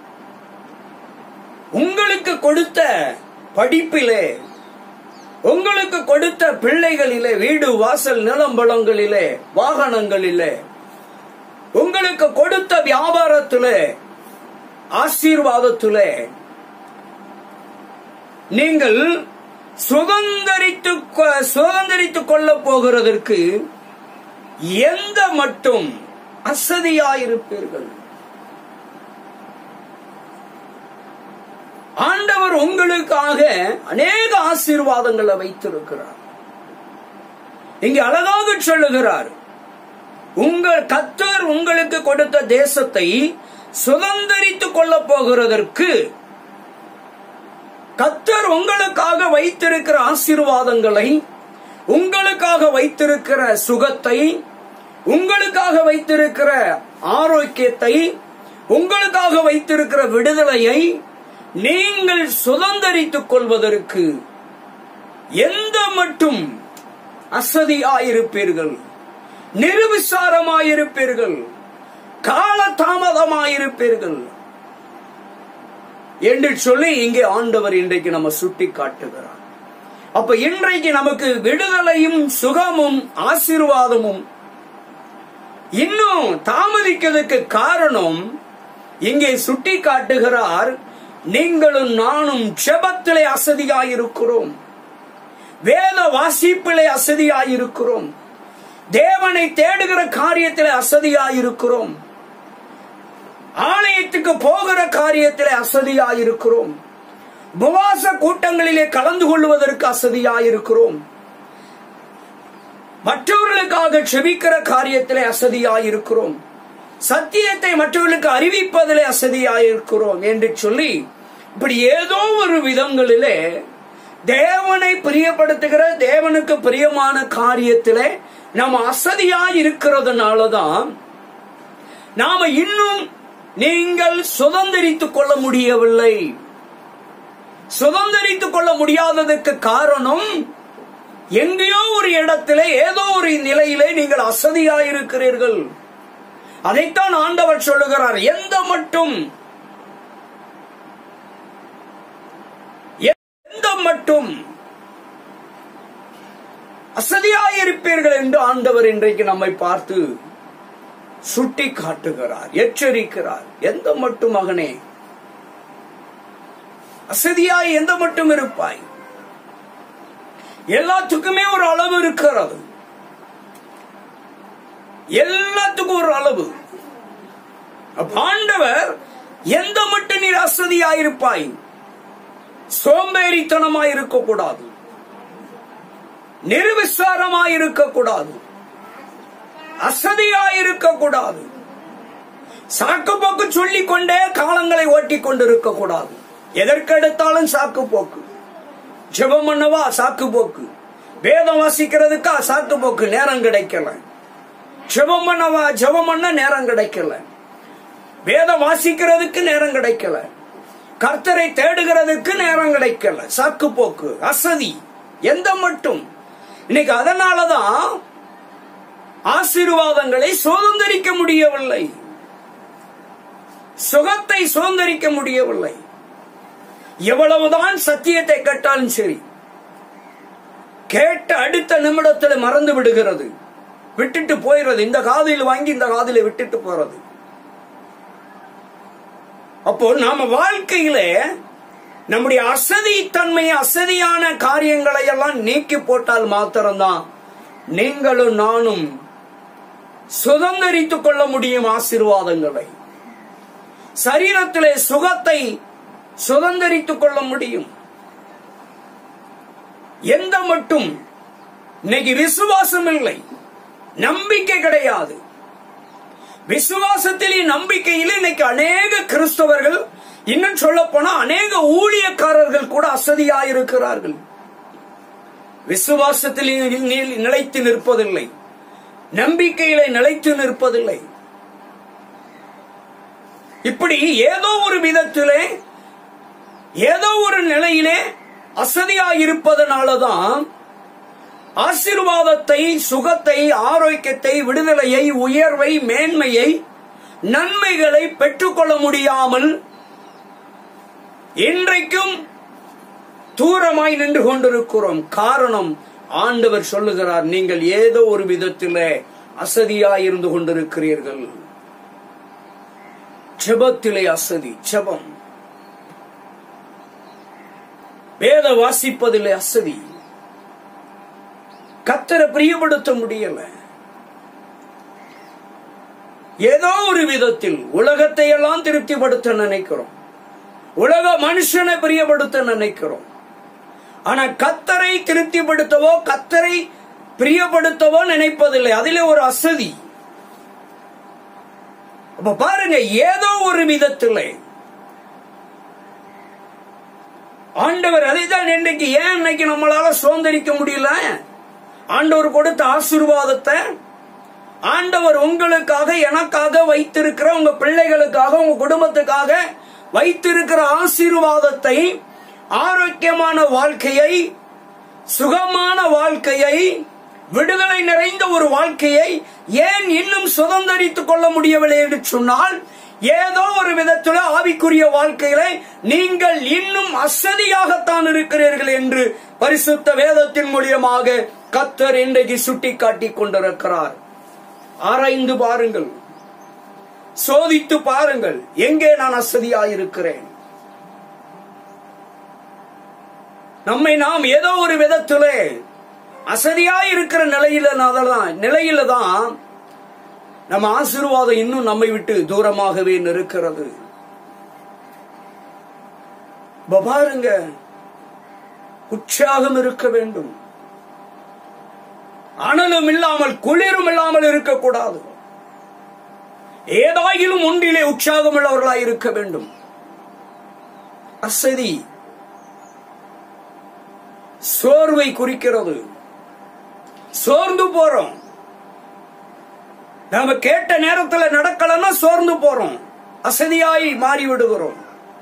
உங்களுக்கு கொடுத்த படிப்பிலே உங்களுக்கு கொடுத்த பிள்ளைகளிலே வீடு வாசல் நிலம்பலங்களிலே வாகனங்களிலே உங்களுக்கு கொடுத்த வியாபாரத்திலே ஆசீர்வாதத்திலே நீங்கள் சுதந்திரித்து சுதந்திரித்துக் கொள்ளப் போகிறதற்கு எந்த மட்டும் அசதியாயிருப்பீர்கள் ஆண்டவர் உங்களுக்காக அநேக ஆசீர்வாதங்களை வைத்திருக்கிறார் இங்கே அழகாக சொல்லுகிறார் உங்கள் கத்தர் உங்களுக்கு கொடுத்த தேசத்தை சுதந்திரித்துக் கொள்ளப் போகிறதற்கு கத்தர் உங்களுக்காக வைத்திருக்கிற ஆசீர்வாதங்களை உங்களுக்காக வைத்திருக்கிற சுகத்தை உங்களுக்காக வைத்திருக்கிற ஆரோக்கியத்தை உங்களுக்காக வைத்திருக்கிற விடுதலையை நீங்கள் சுதந்திரித்துக் கொள்வதற்கு எந்த மட்டும் அசதியாயிருப்பீர்கள் நிருவிசாரமாயிருப்பீர்கள் காலதாமதமாயிருப்பீர்கள் என்று சொல்லி இங்கே ஆண்டவர் இன்றைக்கு நம்ம சுட்டி காட்டுகிறார் அப்ப இன்றைக்கு நமக்கு விடுதலையும் சுகமும் ஆசீர்வாதமும் இன்னும் தாமதிக்கிறதுக்கு காரணம் இங்கே சுட்டி காட்டுகிறார் நீங்களும் நானும் ஜெபத்திலே அசதியாயிருக்கிறோம் வேத வாசிப்பிலே அசதியாயிருக்கிறோம் தேவனை தேடுகிற காரியத்திலே அசதியாயிருக்கிறோம் ஆலயத்துக்கு போகிற காரியத்திலே அசதியாயிருக்கிறோம் உபவாச கூட்டங்களிலே கலந்து கொள்வதற்கு அசதியாயிருக்கிறோம் மற்றவர்களுக்காக செபிக்கிற காரியத்திலே அசதியாயிருக்கிறோம் சத்தியத்தை மற்றவர்களுக்கு அறிவிப்பதிலே அசதியாயிருக்கிறோம் என்று சொல்லி இப்படி ஏதோ ஒரு விதங்களிலே தேவனை பிரியப்படுத்துகிற தேவனுக்கு பிரியமான காரியத்திலே நாம் அசதியாய் இருக்கிறதுனாலதான் நாம இன்னும் நீங்கள் சுதந்திரித்துக் கொள்ள முடியவில்லை சுதந்திரித்துக் கொள்ள முடியாததற்கு காரணம் எங்கேயோ ஒரு இடத்திலே ஏதோ ஒரு நிலையிலே நீங்கள் அசதியாயிருக்கிறீர்கள் அதைத்தான் ஆண்டவர் சொல்லுகிறார் எந்த மட்டும் எந்த மட்டும் அசதியாயிருப்பீர்கள் என்று ஆண்டவர் இன்றைக்கு நம்மை பார்த்து சுட்டி காட்டுகிறார் எச்சரிக்கிறார் எந்த மட்டும் மகனே அசதியாய் எந்த மட்டும் இருப்பாய் எல்லாத்துக்குமே ஒரு அளவு இருக்கிறது எல்லாத்துக்கும் ஒரு அளவு அப்ப ஆண்டவர் எந்த மட்டும் நீர் அசதியாயிருப்பாய் சோம்பேறித்தனமாய் இருக்கக்கூடாது நிர்விசாரமாய் இருக்கக்கூடாது அசதியாயிருக்க கூடாது சாக்கு போக்கு சொல்லிக் கொண்டே காலங்களை ஓட்டிக் கொண்டிருக்க கூடாது எதற்கெடுத்தாலும் சாக்கு போக்கு ஜெபம் பண்ணவா சாக்கு போக்கு வேதம் வாசிக்கிறதுக்கா சாக்கு போக்கு நேரம் கிடைக்கல ஜெபம் பண்ணவா ஜெபம் பண்ண நேரம் கிடைக்கல வேதம் வாசிக்கிறதுக்கு நேரம் கிடைக்கல கர்த்தரை தேடுகிறதுக்கு நேரம் கிடைக்கல சாக்கு போக்கு அசதி எந்த மட்டும் இன்னைக்கு அதனாலதான் ஆசீர்வாதங்களை சுதந்திரிக்க முடியவில்லை சுகத்தை சுதந்திரிக்க முடியவில்லை எவ்வளவுதான் சத்தியத்தை கேட்டாலும் சரி கேட்ட அடுத்த நிமிடத்தில் மறந்து விடுகிறது விட்டுட்டு போயிடுறது இந்த காதில் வாங்கி இந்த காதில விட்டுட்டு போறது அப்போ நாம வாழ்க்கையிலே நம்முடைய அசதி தன்மை அசதியான காரியங்களை எல்லாம் நீக்கி போட்டால் மாத்திரம்தான் நீங்களும் நானும் சுதந்தரித்துக் கொள்ள முடியும் ஆசீர்வாதங்களை சரீரத்திலே சுகத்தை சுதந்தரித்துக் கொள்ள முடியும் எந்த மட்டும் இன்னைக்கு விசுவாசம் இல்லை நம்பிக்கை கிடையாது விசுவாசத்திலே நம்பிக்கையிலே இன்னைக்கு அநேக கிறிஸ்தவர்கள் இன்னும் சொல்ல போனா அநேக ஊழியக்காரர்கள் கூட அசதியாயிருக்கிறார்கள் விசுவாசத்தில் நி- நிலைத்து நிற்பதில்லை நம்பிக்கையிலே நிலைத்து நிற்பதில்லை இப்படி ஏதோ ஒரு விதத்திலே ஏதோ ஒரு நிலையிலே அசதியாயிருப்பதனாலதான் ஆசீர்வாதத்தை சுகத்தை ஆரோக்கியத்தை விடுதலையை உயர்வை மேன்மையை நன்மைகளை பெற்றுக்கொள்ள முடியாமல் இன்றைக்கும் தூரமாய் நின்று கொண்டிருக்கிறோம் காரணம் ஆண்டவர் சொல்லுகிறார் நீங்கள் ஏதோ ஒரு விதத்திலே அசதியாய் இருந்து கொண்டிருக்கிறீர்கள் ஜெபத்திலே அசதி ஜெபம் வேத வாசிப்பதிலே அசதி கத்தரை பிரியப்படுத்த முடியல ஏதோ ஒரு விதத்தில் உலகத்தை எல்லாம் திருப்திப்படுத்த நினைக்கிறோம் உலக மனுஷனை பிரியப்படுத்த நினைக்கிறோம் ஆனா கத்தரை திருப்திப்படுத்தவோ கத்தரை பிரியப்படுத்தவோ நினைப்பதில்லை அதிலே ஒரு அசதி அப்ப பாருங்க ஏதோ ஒரு விதத்திலே ஆண்டவர் அதைதான் இன்னைக்கு ஏன் இன்னைக்கு நம்மளால சுதந்திரிக்க முடியல ஆண்டவர் கொடுத்த ஆசீர்வாதத்தை ஆண்டவர் உங்களுக்காக எனக்காக வைத்திருக்கிற உங்க பிள்ளைகளுக்காக உங்க குடும்பத்துக்காக வைத்திருக்கிற ஆசீர்வாதத்தை ஆரோக்கியமான வாழ்க்கையை சுகமான வாழ்க்கையை விடுதலை நிறைந்த ஒரு வாழ்க்கையை ஏன் இன்னும் சுதந்திரித்துக் கொள்ள முடியவில்லை என்று சொன்னால் ஏதோ ஒரு விதத்தில் ஆவிக்குரிய வாழ்க்கையில நீங்கள் இன்னும் அசதியாகத்தான் இருக்கிறீர்கள் என்று பரிசுத்த வேதத்தின் மூலியமாக கத்தர் இன்றைக்கு சுட்டிக்காட்டிக் கொண்டிருக்கிறார் ஆராய்ந்து பாருங்கள் சோதித்து பாருங்கள் எங்கே நான் அசதியாயிருக்கிறேன் நம்மை நாம் ஏதோ ஒரு விதத்திலே அசதியாய் இருக்கிற நிலையில தான் நிலையில தான் நம்ம ஆசீர்வாதம் இன்னும் நம்மை விட்டு தூரமாகவே இருக்கிறது இப்ப பாருங்க உற்சாகம் இருக்க வேண்டும் அனலும் இல்லாமல் குளிரும் இல்லாமல் இருக்கக்கூடாது ஏதாயிலும் ஒன்றிலே உற்சாகம் உள்ளவர்களாய் இருக்க வேண்டும் அசதி சோர்வை குறிக்கிறது சோர்ந்து போறோம் நாம கேட்ட நேரத்துல நடக்கலன்னா சோர்ந்து போறோம் அசதியாய் மாறி விடுகிறோம்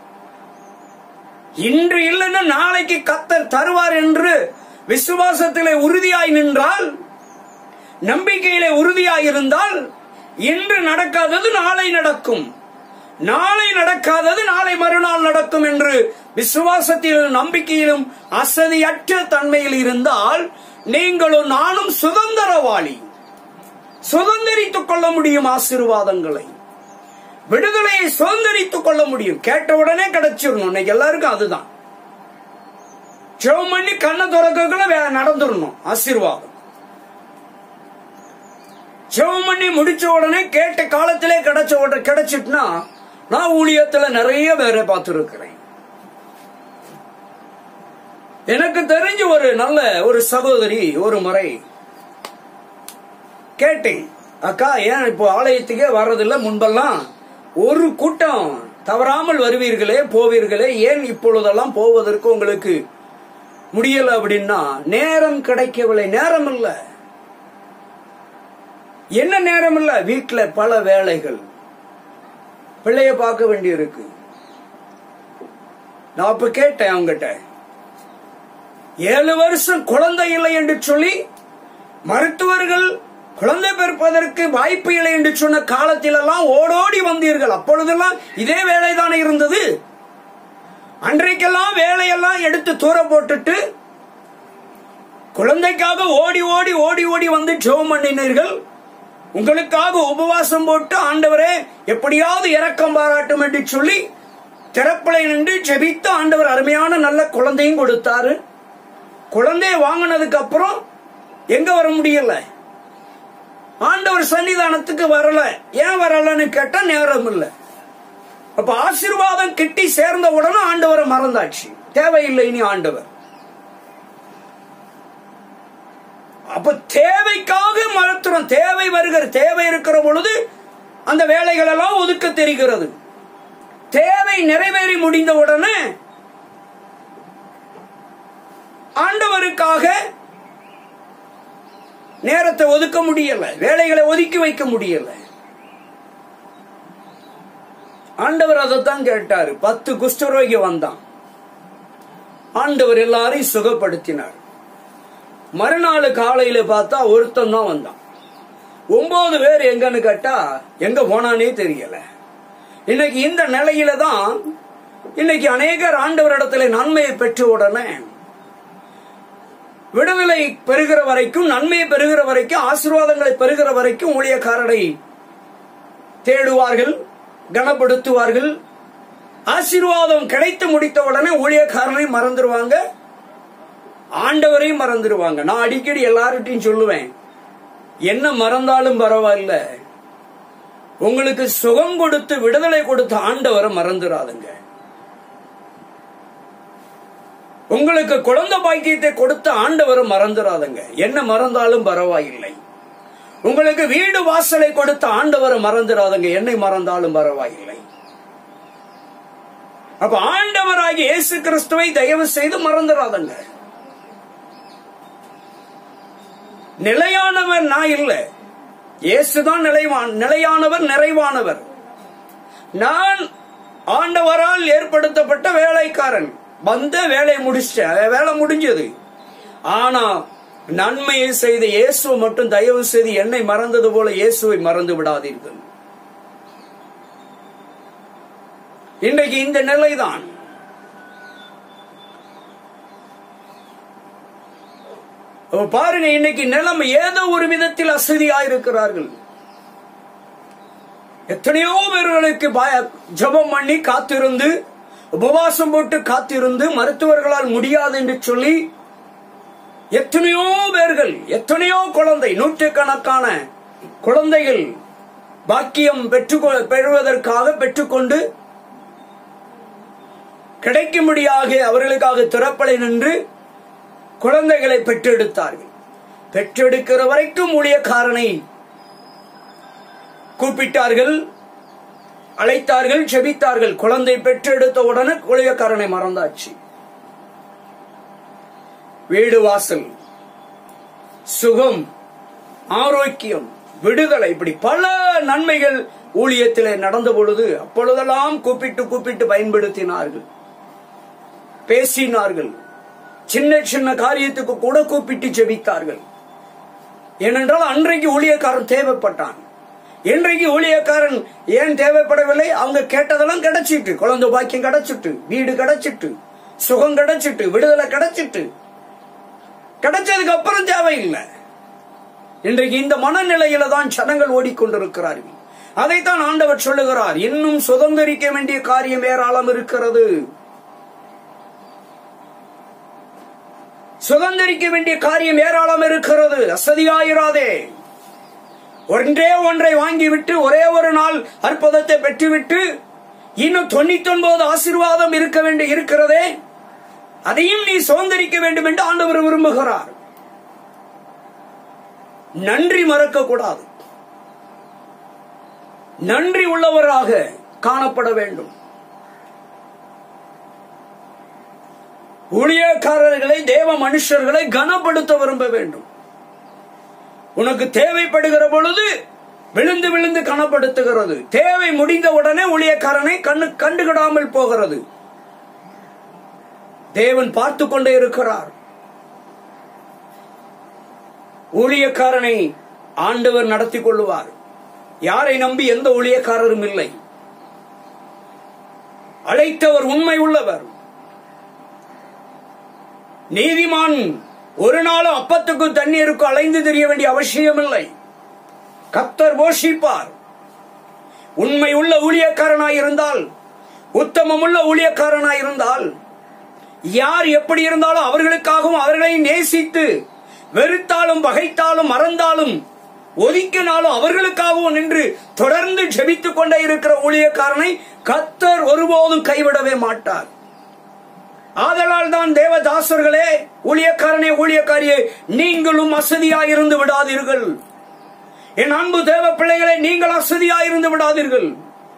இன்று இல்லைன்னா நாளைக்கு கத்தர் தருவார் என்று விசுவாசத்திலே உறுதியாய் நின்றால் நம்பிக்கையிலே உறுதியாய் இருந்தால் இன்று நடக்காதது நாளை நடக்கும் நாளை நடக்காதது நாளை மறுநாள் நடக்கும் என்று விசுவாசத்திலும் நம்பிக்கையிலும் அசதியற்ற தன்மையில் இருந்தால் நீங்களும் நானும் சுதந்திரவாளி சுதந்திரித்துக் கொள்ள முடியும் ஆசீர்வாதங்களை விடுதலையை சுதந்திரித்துக் கொள்ள முடியும் கேட்ட உடனே கிடைச்சிடணும் இன்னைக்கு எல்லாருக்கும் அதுதான் ஜெபம் பண்ணி கண்ணை திறக்கக்குள்ள வே- நடந்துடணும் ஆசீர்வாதம் ஜெபம் பண்ணி முடிச்ச உடனே கேட்ட காலத்திலே கிடைச்ச உடனே கிடைச்சிட்டுனா நான் ஊழியத்துல நிறைய பேரை பார்த்திருக்கிறேன் எனக்கு தெரிஞ்ச ஒரு நல்ல ஒரு சகோதரி ஒரு முறை கேட்டேன் அக்கா ஏன் இப்போ ஆலயத்துக்கே வர்றதில்ல முன்பெல்லாம் ஒரு கூட்டம் தவறாமல் வருவீர்களே போவீர்களே ஏன் இப்பொழுதெல்லாம் போவதற்கு உங்களுக்கு முடியல அப்படின்னா நேரம் கிடைக்கவில்லை நேரம் இல்ல என்ன நேரம் இல்ல வீட்டுல பல வேலைகள் பிள்ளைய பார்க்க வேண்டியிருக்கு நான் அப்ப கேட்டேன் அவங்ககிட்ட ஏழு வருஷம் குழந்தை இல்லை என்று சொல்லி மருத்துவர்கள் குழந்தை பிறப்பதற்கு வாய்ப்பு இல்லை என்று சொன்ன காலத்திலெல்லாம் ஓடோடி வந்தீர்கள் அப்பொழுதெல்லாம் இதே வேலைதானே இருந்தது அன்றைக்கெல்லாம் வேலையெல்லாம் எடுத்து தூர போட்டுட்டு குழந்தைக்காக ஓடி ஓடி ஓடி ஓடி வந்து ஜெபம் பண்ணினீர்கள் உங்களுக்காக உபவாசம் போட்டு ஆண்டவரே எப்படியாவது இரக்கம் பாராட்டும் என்று சொல்லி திறப்பலை நின்று ஜெபித்து ஆண்டவர் அருமையான நல்ல குழந்தையும் கொடுத்தாரு குழந்தைய வாங்கினதுக்கு அப்புறம் எங்க வர முடியல ஆண்டவர் சன்னிதானத்துக்கு வரல ஏன் வரலன்னு கேட்டா நேரம் இல்லை அப்ப ஆசீர்வாதம் கிட்டி சேர்ந்த உடனே ஆண்டவரை மறந்தாச்சு தேவையில்லை இனி ஆண்டவர் அப்ப தேவைக்காக மறுத்துறோம் தேவை வருகிற தேவை இருக்கிற பொழுது அந்த வேலைகள் எல்லாம் ஒதுக்க தெரிகிறது தேவை நிறைவேறி முடிந்த உடனே ஆண்டவருக்காக நேரத்தை ஒதுக்க முடியல வேலைகளை ஒதுக்கி வைக்க முடியல ஆண்டவர் அதைத்தான் கேட்டாரு பத்து குஷ்டரோகி வந்தான் ஆண்டவர் எல்லாரையும் சுகப்படுத்தினார் மறுநாள் காலையில பார்த்தா ஒருத்தன் தான் வந்தான் ஒன்பது பேர் எங்கன்னு கேட்டா எங்க போனானே தெரியல இன்னைக்கு இந்த நிலையில தான் இன்னைக்கு அநேகர் ஆண்டவரிடத்துல நன்மையை பெற்ற உடனே விடுதலை பெறுகிற வரைக்கும் நன்மையை பெறுகிற வரைக்கும் ஆசீர்வாதங்களை பெறுகிற வரைக்கும் ஊழியக்காரரை தேடுவார்கள் கனப்படுத்துவார்கள் ஆசீர்வாதம் கிடைத்து முடித்த உடனே ஊழியக்காரனை மறந்துடுவாங்க ஆண்டவரையும் மறந்துடுவாங்க நான் அடிக்கடி எல்லார்கிட்டையும் சொல்லுவேன் என்ன மறந்தாலும் பரவாயில்ல உங்களுக்கு சுகம் கொடுத்து விடுதலை கொடுத்த ஆண்டவரை மறந்துடாதுங்க உங்களுக்கு குழந்தை பாக்கியத்தை கொடுத்த ஆண்டவரை மறந்துடாதுங்க என்ன மறந்தாலும் பரவாயில்லை உங்களுக்கு வீடு வாசலை கொடுத்த ஆண்டவரை மறந்துடாதுங்க என்னை மறந்தாலும் பரவாயில்லை அப்ப ஆண்டவராகி இயேசு கிறிஸ்துவை தயவு செய்து மறந்துடாதங்க நிலையானவர் நான் இல்ல இயேசுதான் நிலைவான் நிலையானவர் நிறைவானவர் நான் ஆண்டவரால் ஏற்படுத்தப்பட்ட வேலைக்காரன் வந்த வேலை முடிச்சிட்டேன் வேலை முடிஞ்சது ஆனா நன்மையை செய்த இயேசுவை மட்டும் தயவு செய்து என்னை மறந்தது போல இயேசுவை மறந்து விடாதீர்கள் இன்றைக்கு இந்த நிலைதான் அப்ப பாருங்க இன்னைக்கு நிலைமை ஏதோ ஒரு விதத்தில் அசதியாயிருக்கிறார்கள் எத்தனையோ பேர்களுக்கு பய- ஜெபம் பண்ணி காத்திருந்து உபவாசம் போட்டு காத்திருந்து மருத்துவர்களால் முடியாது என்று சொல்லி எத்தனையோ பேர்கள் எத்தனையோ குழந்தை நூற்றுக்கணக்கான குழந்தைகள் பாக்கியம் பெற்று பெறுவதற்காக பெற்றுக்கொண்டு கிடைக்கும்படியாக அவர்களுக்காக திறப்பலை நின்று குழந்தைகளை பெற்றெடுத்தார்கள் பெற்றெடுக்கிற வரைக்கும் ஊழியக்காரனை கூப்பிட்டார்கள் அழைத்தார்கள் செபித்தார்கள் குழந்தை பெற்றெடுத்த உடனே ஊழியக்காரனை மறந்தாச்சு வீடு வாசல் சுகம் ஆரோக்கியம் விடுதலை இப்படி பல நன்மைகள் ஊழியத்திலே நடந்த பொழுது அப்பொழுதெல்லாம் கூப்பிட்டு கூப்பிட்டு பயன்படுத்தினார்கள் பேசினார்கள் சின்ன சின்ன காரியத்துக்கு கூட கூப்பிட்டு ஜெபித்தார்கள் ஏனென்றால் அன்றைக்கு ஊழியக்காரன் தேவைப்பட்டான் இன்றைக்கு ஊழியக்காரன் ஏன் தேவைப்படவில்லை அவங்க கேட்டதெல்லாம் கிடைச்சிட்டு குழந்தை பாக்கியம் கிடைச்சிட்டு வீடு கிடைச்சிட்டு சுகம் கிடைச்சிட்டு விடுதலை கிடைச்சிட்டு கிடைச்சதுக்கு அப்புறம் தேவையில்லை இன்றைக்கு இந்த மனநிலையில தான் ஜனங்கள் ஓடிக்கொண்டிருக்கிறார்கள் அதைத்தான் ஆண்டவர் சொல்லுகிறார் இன்னும் சுதந்திரிக்க வேண்டிய காரியம் ஏராளம் இருக்கிறது சுதந்திரிக்க வேண்டிய காரியம் ஏராளம் இருக்கிறது அசதியாயிராதே ஒன்றே ஒன்றை வாங்கிவிட்டு ஒரே ஒரு நாள் அற்புதத்தை பெற்றுவிட்டு இன்னும் தொண்ணூத்தி ஒன்பது ஆசீர்வாதம் இருக்க வேண்டி இருக்கிறதே அதையும் நீ சுதந்திரிக்க வேண்டும் என்று ஆண்டவர் விரும்புகிறார் நன்றி மறக்க கூடாது நன்றி உள்ளவராக காணப்பட வேண்டும் ஊழியக்காரர்களை தேவ மனுஷர்களை கனப்படுத்த விரும்ப வேண்டும் உனக்கு தேவைப்படுகிற பொழுது விழுந்து விழுந்து கனப்படுத்துகிறது தேவை முடிந்த உடனே ஊழியக்காரனை கண்ணு கண்டுகிடாமல் போகிறது தேவன் பார்த்து கொண்டே இருக்கிறார் ஊழியக்காரனை ஆண்டவர் நடத்தி கொள்ளுவார் யாரை நம்பி எந்த ஊழியக்காரரும் இல்லை அழைத்தவர் உண்மை உள்ளவர் நீதிமான் ஒரு நாளும் அப்பத்துக்கும் தண்ணீருக்கும் அலைந்து தெரிய வேண்டிய அவசியம் இல்லை கத்தர் போஷிப்பார் உண்மை உள்ள ஊழியக்காரனாய் இருந்தால் உத்தமமுள்ள ஊழியக்காரனாய் இருந்தால் யார் எப்படி இருந்தாலும் அவர்களுக்காகவும் அவர்களை நேசித்து வெறுத்தாலும் பகைத்தாலும் மறந்தாலும் ஒதுக்கினாலும் அவர்களுக்காகவும் நின்று தொடர்ந்து ஜெபித்துக் கொண்டே இருக்கிற ஊழியக்காரனை கத்தர் ஒருபோதும் கைவிடவே மாட்டார் ஆதலால் தான் தேவதாசர்களே ஊழியக்காரனே ஊழியக்காரியே நீங்களும் அசதியாயிருந்து விடாதீர்கள் என் அன்பு தேவ பிள்ளைகளை நீங்கள் அசதியாயிருந்து விடாதீர்கள்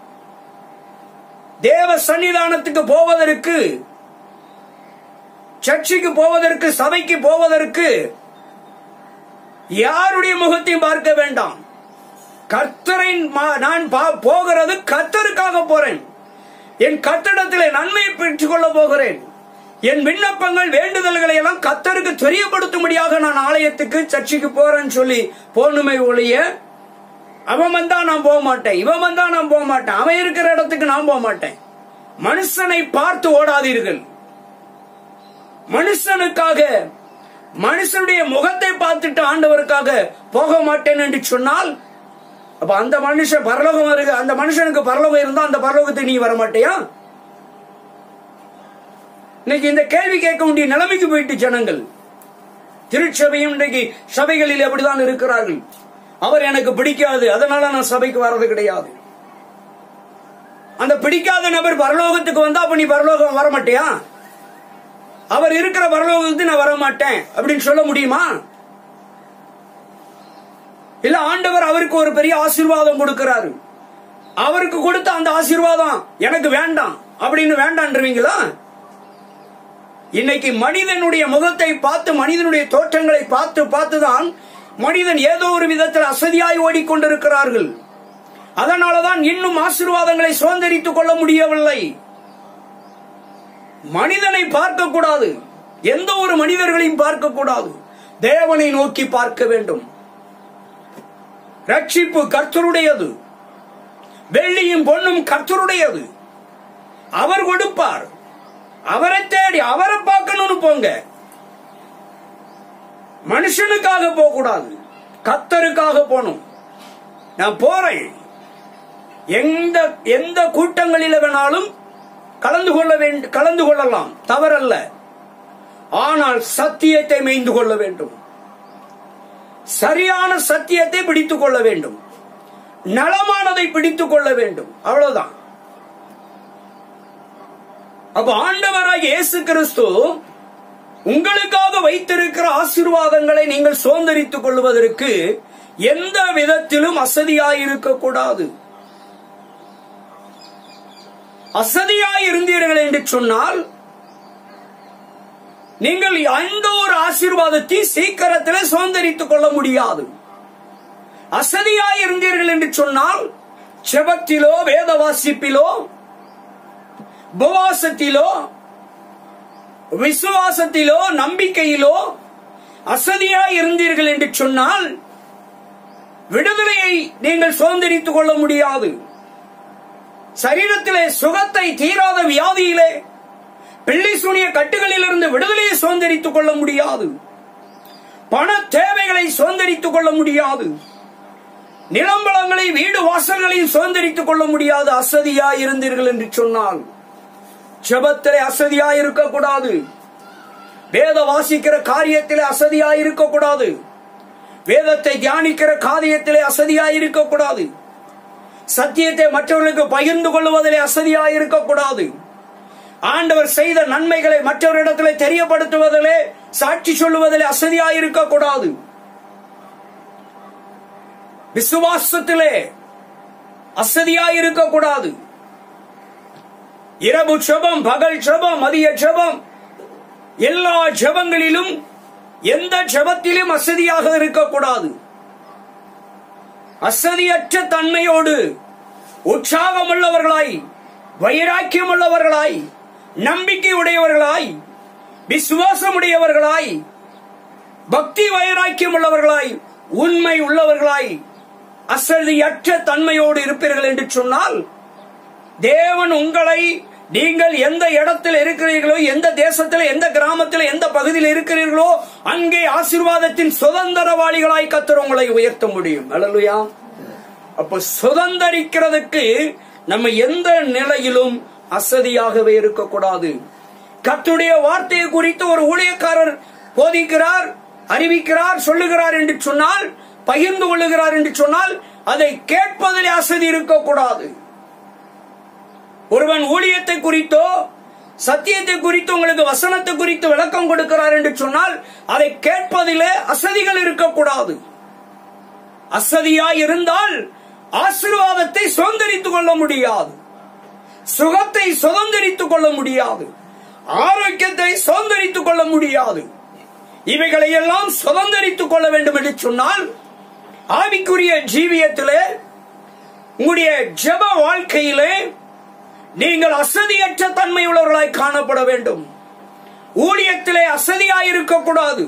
தேவ சன்னிதானத்துக்கு போவதற்கு சர்ச்சுக்கு போவதற்கு சபைக்கு போவதற்கு யாருடைய முகத்தையும் பார்க்க வேண்டாம் கர்த்தரின் மா- நான் பா- போகிறது கர்த்தருக்காக போறேன் என் கத்திடத்திலே நன்மையை பெற்றுக் கொள்ள போகிறேன் என் விண்ணப்பங்கள் வேண்டுதல்களை எல்லாம் கத்தருக்கு தெரியப்படுத்தும்படியாக நான் ஆலயத்துக்கு சர்ச்சுக்கு போறேன்னு சொல்லி போகணுமே ஒழிய அவன் வந்தா நான் போக மாட்டேன் இவன் வந்தா நான் போக மாட்டேன் அவன் இருக்கிற இடத்துக்கு நான் போக மாட்டேன் மனுஷனை பார்த்து ஓடாதீர்கள் மனுஷனுக்காக மனுஷனுடைய முகத்தை பார்த்துட்டு ஆண்டவருக்காக போக மாட்டேன் என்று சொன்னால் அப்ப அந்த மனுஷன் பரலோகம் வருக அந்த மனுஷனுக்கு பரலோகம் இருந்தா அந்த பரலோகத்துக்கு நீ வர மாட்டியா இன்னைக்கு இந்த கேள்வி கேட்க வேண்டிய நிலைமைக்கு போயிட்டு ஜனங்கள் திருச்சபையும் இன்றைக்கு சபைகளில் அப்படிதான் இருக்கிறார்கள் அவர் எனக்கு பிடிக்காது அதனால நான் சபைக்கு வர்றது கிடையாது அந்த பிடிக்காத நபர் பரலோகத்துக்கு வந்தா அப்ப நீ பரலோகம் வர மாட்டியா அவர் இருக்கிற பரலோகத்துக்கு நான் வர மாட்டேன் அப்படின்னு சொல்ல முடியுமா இல்ல ஆண்டவர் அவருக்கு ஒரு பெரிய ஆசீர்வாதம் கொடுக்கிறாரு அவருக்கு கொடுத்த அந்த ஆசீர்வாதம் எனக்கு வேண்டாம் அப்படின்னு வேண்டான்றீங்களா இன்னைக்கு மனிதனுடைய முகத்தை பார்த்து மனிதனுடைய தோற்றங்களை பார்த்து பார்த்துதான் மனிதன் ஏதோ ஒரு விதத்தில் அசதியாய் ஓடிக்கொண்டிருக்கிறார்கள் அதனாலதான் இன்னும் ஆசீர்வாதங்களை சுதந்திரித்துக் கொள்ள முடியவில்லை மனிதனை பார்க்க கூடாது எந்த ஒரு மனிதர்களையும் பார்க்க கூடாது தேவனை நோக்கி பார்க்க வேண்டும் ரட்சிப்பு கர்த்தருடையது வெள்ளியும் பொன்னும் கர்த்தருடையது அவர் கொடுப்பார் அவரை தேடி அவரை பார்க்கணும்னு போங்க மனுஷனுக்காக போக கூடாது கத்தருக்காக போகணும் நான் போறேன் எந்த எந்த கூட்டங்களில வேணாலும் கலந்து கொள்ள வேண்டும் கலந்து கொள்ளலாம் தவறல்ல ஆனால் சத்தியத்தை மேய்ந்து கொள்ள வேண்டும் சரியான சத்தியத்தை பிடித்துக் கொள்ள வேண்டும் நலமானதை பிடித்துக் கொள்ள வேண்டும் அவ்வளவுதான் அப்ப ஆண்டவராக இயேசு கிறிஸ்து உங்களுக்காக வைத்திருக்கிற ஆசீர்வாதங்களை நீங்கள் சுதந்திரித்துக் கொள்வதற்கு எந்த விதத்திலும் அசதியாயிருக்க கூடாது அசதியாயிருந்தீர்கள் என்று சொன்னால் நீங்கள் எந்த ஒரு ஆசீர்வாதத்தையும் சீக்கிரத்தில் சுதந்திரித்துக் கொள்ள முடியாது அசதியாயிருந்தீர்கள் என்று சொன்னால் செபத்திலோ வேத வாசிப்பிலோ உபவாசத்திலோ விசுவாசத்திலோ நம்பிக்கையிலோ அசதியாய் இருந்தீர்கள் என்று சொன்னால் விடுதலையை நீங்கள் சுதந்திரித்துக் கொள்ள முடியாது சரீரத்திலே சுகத்தை தீராத வியாதியிலே பிள்ளை சூனிய கட்டுகளிலிருந்து விடுதலையை சுதந்திரித்துக் கொள்ள முடியாது பண தேவைகளை சுதந்திரித்துக் கொள்ள முடியாது நிலம்பலங்களை வீடு வாசல்களையும் சுதந்திரித்துக் கொள்ள முடியாது அசதியாய் இருந்தீர்கள் என்று சொன்னால் ஜபத்திலே அசதியாய் இருக்கக்கூடாது வேத வாசிக்கிற காரியத்திலே அசதியாய் இருக்கக்கூடாது வேதத்தை தியானிக்கிற காரியத்திலே அசதியாய் இருக்கக்கூடாது சத்தியத்தை மற்றவர்களுக்கு பகிர்ந்து கொள்வதிலே அசதியாய் இருக்கக்கூடாது ஆண்டவர் செய்த நன்மைகளை மற்றவரிடத்திலே தெரியப்படுத்துவதிலே சாட்சி சொல்லுவதிலே அசதியாய் இருக்கக்கூடாது விசுவாசத்திலே அசதியாய் இருக்கக்கூடாது இரவு ஜெபம் பகல் ஜெபம் மதிய ஜெபம் எல்லா ஜெபங்களிலும் எந்த ஜெபத்திலும் அசதியாக இருக்கக்கூடாது அசதியற்ற தன்மையோடு உற்சாகமுள்ளவர்களாய் வைராக்கியம் உள்ளவர்களாய் நம்பிக்கை உடையவர்களாய் விசுவாசம் உடையவர்களாய் பக்தி வைராக்கியம் உள்ளவர்களாய் உண்மை உள்ளவர்களாய் அசதியற்ற தன்மையோடு இருப்பீர்கள் என்று சொன்னால் தேவன் உங்களை நீங்கள் எந்த இடத்தில் இருக்கிறீர்களோ எந்த தேசத்தில் எந்த கிராமத்தில் எந்த பகுதியில் இருக்கிறீர்களோ அங்கே ஆசீர்வாதத்தின் சுதந்திரவாளிகளாய் கத்தர் உங்களை உயர்த்த முடியும் அல்லலுயா அப்ப சுதந்திரிக்கிறதுக்கு நம்ம எந்த நிலையிலும் அசதியாகவே இருக்கக்கூடாது கத்துடைய வார்த்தையை குறித்து ஒரு ஊழியக்காரர் போதிக்கிறார் அறிவிக்கிறார் சொல்லுகிறார் என்று சொன்னால் பகிர்ந்து கொள்ளுகிறார் என்று சொன்னால் அதை கேட்பதில் அசதி இருக்கக்கூடாது ஒருவன் ஊழியத்தை குறித்தோ சத்தியத்தை குறித்து உங்களுக்கு வசனத்தை குறித்து விளக்கம் கொடுக்கிறார் என்று சொன்னால் அதை கேட்பதிலே அசதிகள் இருக்கக்கூடாது அசதியாய் இருந்தால் ஆசீர்வாதத்தை சுதந்திரித்துக் கொள்ள முடியாது சுகத்தை சுதந்திரித்துக் கொள்ள முடியாது ஆரோக்கியத்தை சுதந்திரித்துக் கொள்ள முடியாது இவைகளை எல்லாம் சுதந்திரித்துக் கொள்ள வேண்டும் என்று சொன்னால் ஆவிக்குரிய ஜீவியத்திலே உங்களுடைய ஜெப வாழ்க்கையிலே நீங்கள் அசதியற்ற தன்மை உள்ளவர்களாய் காணப்பட வேண்டும் ஊழியத்திலே அசதியாய் இருக்கக்கூடாது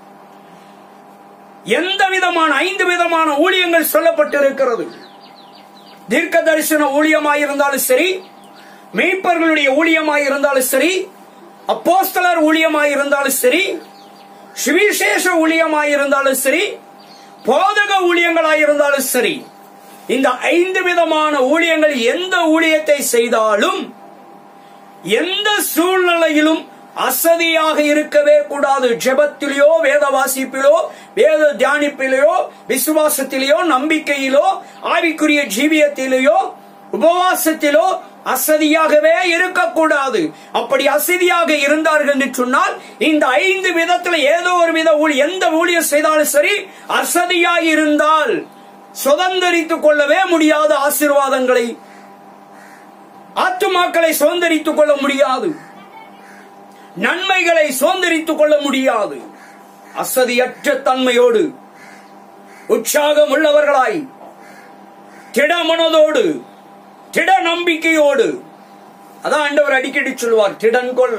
எந்த விதமான ஐந்து விதமான ஊழியங்கள் சொல்லப்பட்டிருக்கிறது தீர்க்க தரிசன ஊழியமாய் இருந்தாலும் சரி மெய்ப்பர்களுடைய ஊழியமாய் இருந்தாலும் சரி அப்போஸ்தலர் ஊழியமாய் இருந்தாலும் சரி சுவிசேஷ ஊழியமாய் இருந்தாலும் சரி போதக ஊழியங்களாய் இருந்தாலும் சரி இந்த ஐந்து விதமான ஊழியங்கள் எந்த ஊழியத்தை செய்தாலும் எந்த சூழ்நிலையிலும் அசதியாக இருக்கவே கூடாது ஜெபத்திலேயோ வேத வாசிப்பிலோ வேத தியானிப்பிலேயோ விசுவாசத்திலேயோ நம்பிக்கையிலோ ஆவிக்குரிய ஜீவியத்திலேயோ உபவாசத்திலோ அசதியாகவே இருக்கக்கூடாது அப்படி அசதியாக இருந்தார்கள் என்று சொன்னால் இந்த ஐந்து விதத்துல ஏதோ ஒரு வித ஊழி எந்த ஊழியம் செய்தாலும் சரி அசதியாய் இருந்தால் சுதந்திரித்துக் கொள்ளவே முடியாத ஆசீர்வாதங்களை ஆத்துமாக்களை சுதந்திரித்துக் கொள்ள முடியாது நன்மைகளை சுதந்திரித்துக் கொள்ள முடியாது அசதியற்ற தன்மையோடு உற்சாகம் உள்ளவர்களாய் திடமனதோடு திட நம்பிக்கையோடு அதான் ஆண்டவர் அடிக்கடி சொல்வார் திடன்கொள்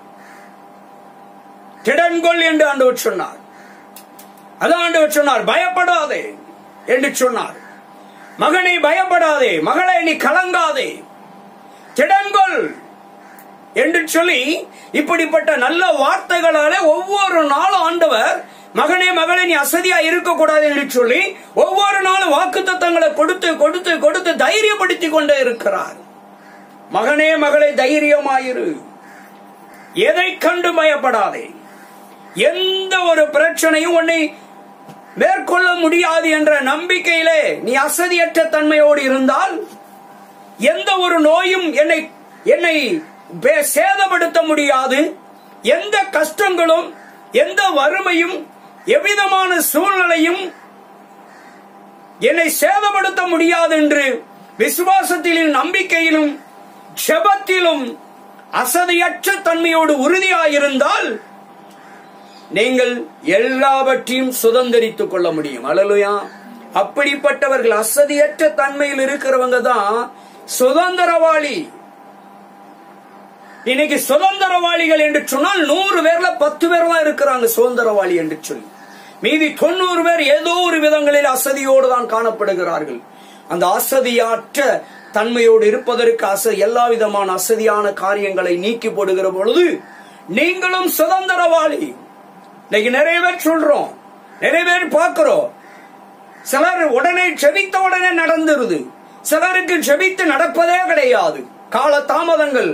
திடன்கொள் என்று ஆண்டவர் சொன்னார் அதான் ஆண்டவர் சொன்னார் பயப்படாதே என்று சொன்னார் மகனை பயப்படாதே மகளை நீ கலங்காதே திடன்கொள் என்று சொல்லி இப்படிப்பட்ட நல்ல வார்த்தைகளாலே ஒவ்வொரு நாளும் ஆண்டவர் மகனே மகளே நீ அசதியா இருக்கக்கூடாது என்று சொல்லி ஒவ்வொரு நாளும் வாக்கு தத்தங்களை கொடுத்து கொடுத்து கொடுத்து தைரியப்படுத்தி கொண்டே இருக்கிறார் மகனே மகளே தைரியமாயிரு எதை கண்டு பயப்படாதே எந்த ஒரு பிரச்சனையும் உன்னை மேற்கொள்ள முடியாது என்ற நம்பிக்கையிலே நீ அசதியற்ற தன்மையோடு இருந்தால் எந்த ஒரு நோயும் என்னை என்னை பே- சேதப்படுத்த முடியாது எந்த கஷ்டங்களும் எந்த வறுமையும் எவ்விதமான சூழ்நிலையும் என்னை சேதப்படுத்த முடியாது என்று விசுவாசத்திலும் நம்பிக்கையிலும் ஜெபத்திலும் அசதியற்ற தன்மையோடு உறுதியாயிருந்தால் நீங்கள் எல்லாவற்றையும் சுதந்திரித்துக் கொள்ள முடியும் அலலுயா அப்படிப்பட்டவர்கள் அசதியற்ற தன்மையில் இருக்கிறவங்க தான் சுதந்திரவாளி இன்னைக்கு சுதந்திரவாளிகள் என்று சொன்னால் நூறு பேர்ல பத்து பேர் தான் இருக்கிறாங்க சுதந்திரவாளி என்று சொல்லி மீதி தொண்ணூறு பேர் ஏதோ ஒரு விதங்களில் அசதியோடு தான் காணப்படுகிறார்கள் அந்த அசதியற்ற தன்மையோடு இருப்பதற்கு அச எல்லா விதமான அசதியான காரியங்களை நீக்கி போடுகிற பொழுது நீங்களும் சுதந்திரவாளி இன்னைக்கு நிறைய பேர் சொல்றோம் நிறைய பேர் பார்க்கிறோம் சிலர் உடனே ஜெபித்த உடனே நடந்துருது சிலருக்கு ஜெபித்து நடப்பதே கிடையாது கால தாமதங்கள்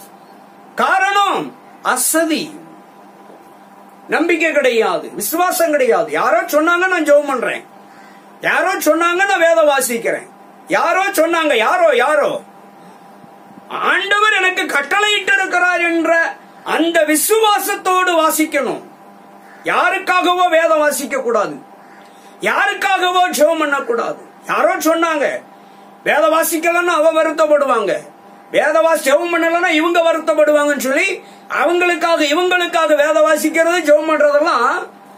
காரணம் அசதி நம்பிக்கை கிடையாது விசுவாசம் கிடையாது யாரோ சொன்னாங்க நான் ஜெபம் பண்றேன் யாரோ சொன்னாங்க நான் வேத வாசிக்கிறேன் யாரோ சொன்னாங்க யாரோ யாரோ ஆண்டவர் எனக்கு கட்டளையிட்டு இருக்கிறார் என்ற அந்த விசுவாசத்தோடு வாசிக்கணும் யாருக்காகவோ வேதம் வாசிக்க கூடாது யாருக்காகவோ ஜெபம் பண்ணக்கூடாது யாரோ சொன்னாங்க வேத வாசிக்கலன்னா அவ வருத்தப்படுவாங்க வேத வாசி ஜெபம் பண்ணலன்னா இவங்க வருத்தப்படுவாங்கன்னு சொல்லி அவங்களுக்காக இவங்களுக்காக வேத வாசிக்கிறது ஜெபம் பண்றதெல்லாம்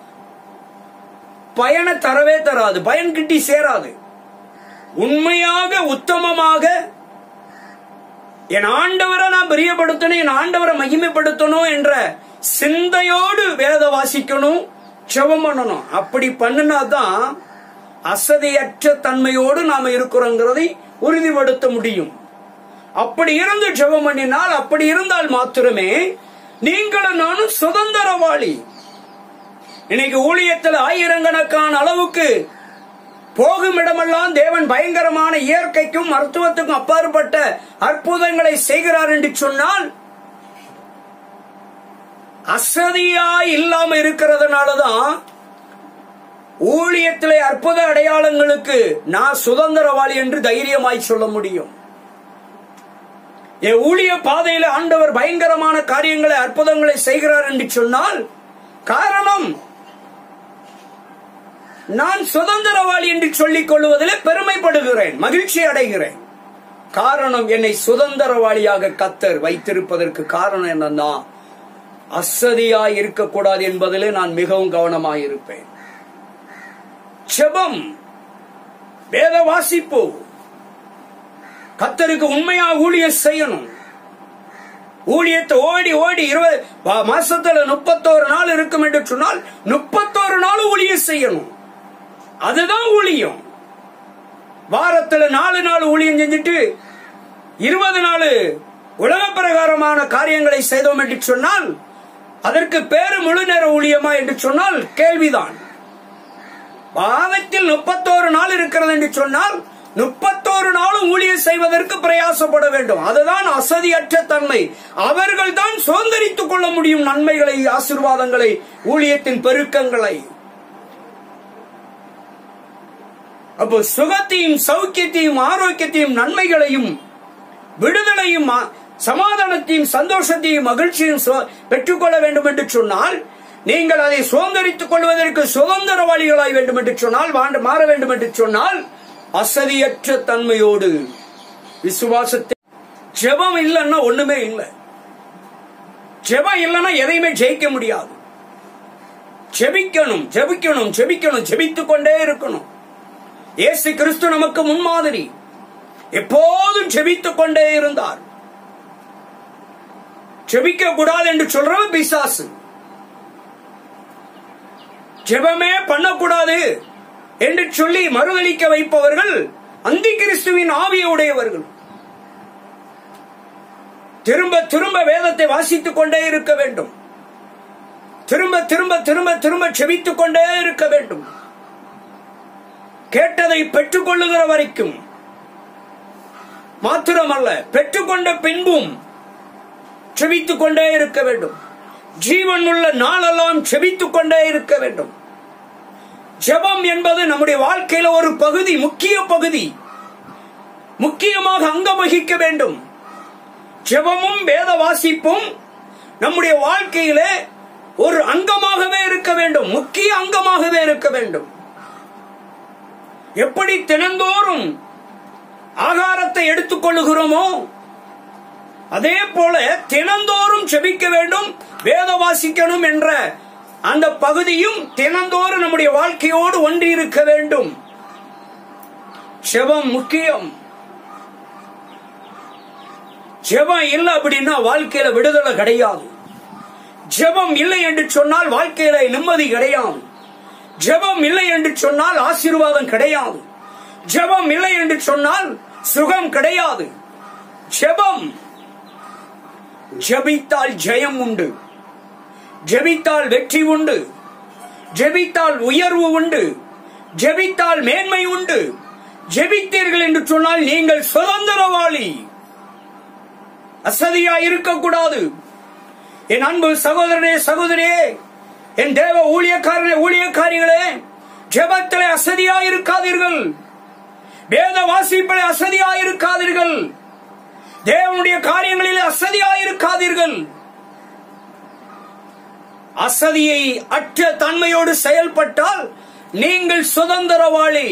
பயனை தரவே தராது பயன் கிட்டி சேராது உண்மையாக உத்தமமாக என் ஆண்டவரை நான் பிரியப்படுத்தணும் என் ஆண்டவரை மகிமைப்படுத்தணும் என்ற சிந்தையோடு வேத வாசிக்கணும் ஜெபம் பண்ணணும் அப்படி பண்ணினாதான் அசதியற்ற தன்மையோடு நாம இருக்கிறோங்கிறதை உறுதிப்படுத்த முடியும் அப்படி இருந்து ஜெபம் பண்ணினால் அப்படி இருந்தால் மாத்திரமே நீங்களும் நானும் சுதந்திரவாளி இன்னைக்கு ஊழியத்தில் ஆயிரக்கணக்கான அளவுக்கு போகும் இடமெல்லாம் தேவன் பயங்கரமான இயற்கைக்கும் மருத்துவத்துக்கும் அப்பாற்பட்ட அற்புதங்களை செய்கிறார் என்று சொன்னால் அசதியாய் இல்லாம இருக்கிறதுனாலதான் ஊழியத்திலே அற்புத அடையாளங்களுக்கு நான் சுதந்திரவாளி என்று தைரியமாய் சொல்ல முடியும் என் ஊழிய பாதையில ஆண்டவர் பயங்கரமான காரியங்களை அற்புதங்களை செய்கிறார் என்று சொன்னால் காரணம் நான் சுதந்திரவாளி என்று சொல்லிக் கொள்வதிலே பெருமைப்படுகிறேன் மகிழ்ச்சி அடைகிறேன் காரணம் என்னை சுதந்திரவாளியாக கத்தர் வைத்திருப்பதற்கு காரணம் என்னன்னா அசதியாய் இருக்கக்கூடாது என்பதிலே நான் மிகவும் கவனமாய் இருப்பேன் செபம் வேத வாசிப்பு கத்தருக்கு உண்மையா ஊழியம் செய்யணும் ஊழியத்தை ஓடி ஓடி இருபது வா- மாசத்துல முப்பத்தோரு நாள் இருக்கும் என்று சொன்னால் முப்பத்தோரு நாள் ஊழியம் செய்யணும் அதுதான் ஊழியம் வாரத்துல நாலு நாள் ஊழியம் செஞ்சுட்டு இருபது நாள் உலக பிரகாரமான காரியங்களை செய்தோம் என்று சொன்னால் அதற்கு பேரு முழு நேர ஊழியமா என்று சொன்னால் கேள்விதான் வாரத்தில் முப்பத்தோரு நாள் இருக்கிறது என்று சொன்னால் முப்பத்தோரு நாளும் ஊழியம் செய்வதற்கு பிரயாசப்பட வேண்டும் அதுதான் அசதியற்ற தன்மை அவர்கள் தான் சுதந்திரித்துக் கொள்ள முடியும் நன்மைகளை ஆசீர்வாதங்களை ஊழியத்தின் பெருக்கங்களை அப்போ சுகத்தையும் சௌக்கியத்தையும் ஆரோக்கியத்தையும் நன்மைகளையும் விடுதலையும் ஆ- சமாதானத்தையும் சந்தோஷத்தையும் மகிழ்ச்சியும் சு- பெற்றுக்கொள்ள வேண்டும் என்று சொன்னால் நீங்கள் அதை சுதந்திரித்துக் கொள்வதற்கு சுதந்திரவாளிகளாய் வேண்டும் என்று சொன்னால் வாண்டு மாற வேண்டும் என்று சொன்னால் அசதியற்ற தன்மையோடு விசுவாசத்தை ஜெபம் இல்லைன்னா ஒண்ணுமே இல்லை ஜெபம் இல்லைன்னா எதையுமே ஜெயிக்க முடியாது ஜெபிக்கணும் ஜெபிக்கணும் ஜெபிக்கணும் ஜெபித்துக் கொண்டே இருக்கணும் இயேசு கிறிஸ்து நமக்கு முன்மாதிரி எப்போதும் ஜெபித்துக் கொண்டே இருந்தார் ஜெபிக்க கூடாது என்று சொல்றவன் பிசாசு ஜெபமே பண்ணக்கூடாது என்று சொல்லி மறுதளிக்க வைப்பவர்கள் அந்தி கிறிஸ்துவின் ஆவியை உடையவர்கள் திரும்ப திரும்ப வேதத்தை வாசித்துக் கொண்டே இருக்க வேண்டும் திரும்ப திரும்ப திரும்ப திரும்ப செபித்துக் கொண்டே இருக்க வேண்டும் கேட்டதை பெற்றுக் கொள்ளுகிற வரைக்கும் மாத்திரமல்ல பெற்றுக்கொண்ட பின்பும் செபித்துக் கொண்டே இருக்க வேண்டும் ஜீவன் உள்ள நாளெல்லாம் செபித்துக் கொண்டே இருக்க வேண்டும் ஜெபம் என்பது நம்முடைய வாழ்க்கையில ஒரு பகுதி முக்கிய பகுதி முக்கியமாக அங்கம் வகிக்க வேண்டும் ஜெபமும் வேத வாசிப்பும் நம்முடைய வாழ்க்கையிலே ஒரு அங்கமாகவே இருக்க வேண்டும் முக்கிய அங்கமாகவே இருக்க வேண்டும் எப்படி தினந்தோறும் ஆகாரத்தை எடுத்துக் கொள்ளுகிறோமோ அதே போல தினந்தோறும் செபிக்க வேண்டும் வேத வாசிக்கணும் என்ற அந்த பகுதியும் தினந்தோறும் நம்முடைய வாழ்க்கையோடு ஒன்றி இருக்க வேண்டும் செபம் முக்கியம் ஜெபம் இல்லை அப்படின்னா வாழ்க்கையில விடுதலை கிடையாது ஜெபம் இல்லை என்று சொன்னால் வாழ்க்கையில நிம்மதி கிடையாது ஜெபம் இல்லை என்று சொன்னால் ஆசீர்வாதம் கிடையாது ஜெபம் இல்லை என்று சொன்னால் சுகம் கிடையாது ஜெபம் ஜெபித்தால் ஜெயம் உண்டு ஜெபித்தால் வெற்றி உண்டு ஜெபித்தால் உயர்வு உண்டு ஜெபித்தால் மேன்மை உண்டு ஜெபித்தீர்கள் என்று சொன்னால் நீங்கள் சுதந்திரவாளி அசதியா இருக்கக்கூடாது என் அன்பு சகோதரனே சகோதரியே என் தேவ ஊழியக்காரனே ஊழியக்காரிகளே ஜெபத்திலே அசதியா இருக்காதீர்கள் வேத வாசிப்பிலே அசதியா இருக்காதீர்கள் தேவனுடைய காரியங்களில் அசதியா இருக்காதீர்கள் அசதியை அற்ற தன்மையோடு செயல்பட்டால் நீங்கள் சுதந்திரவாளி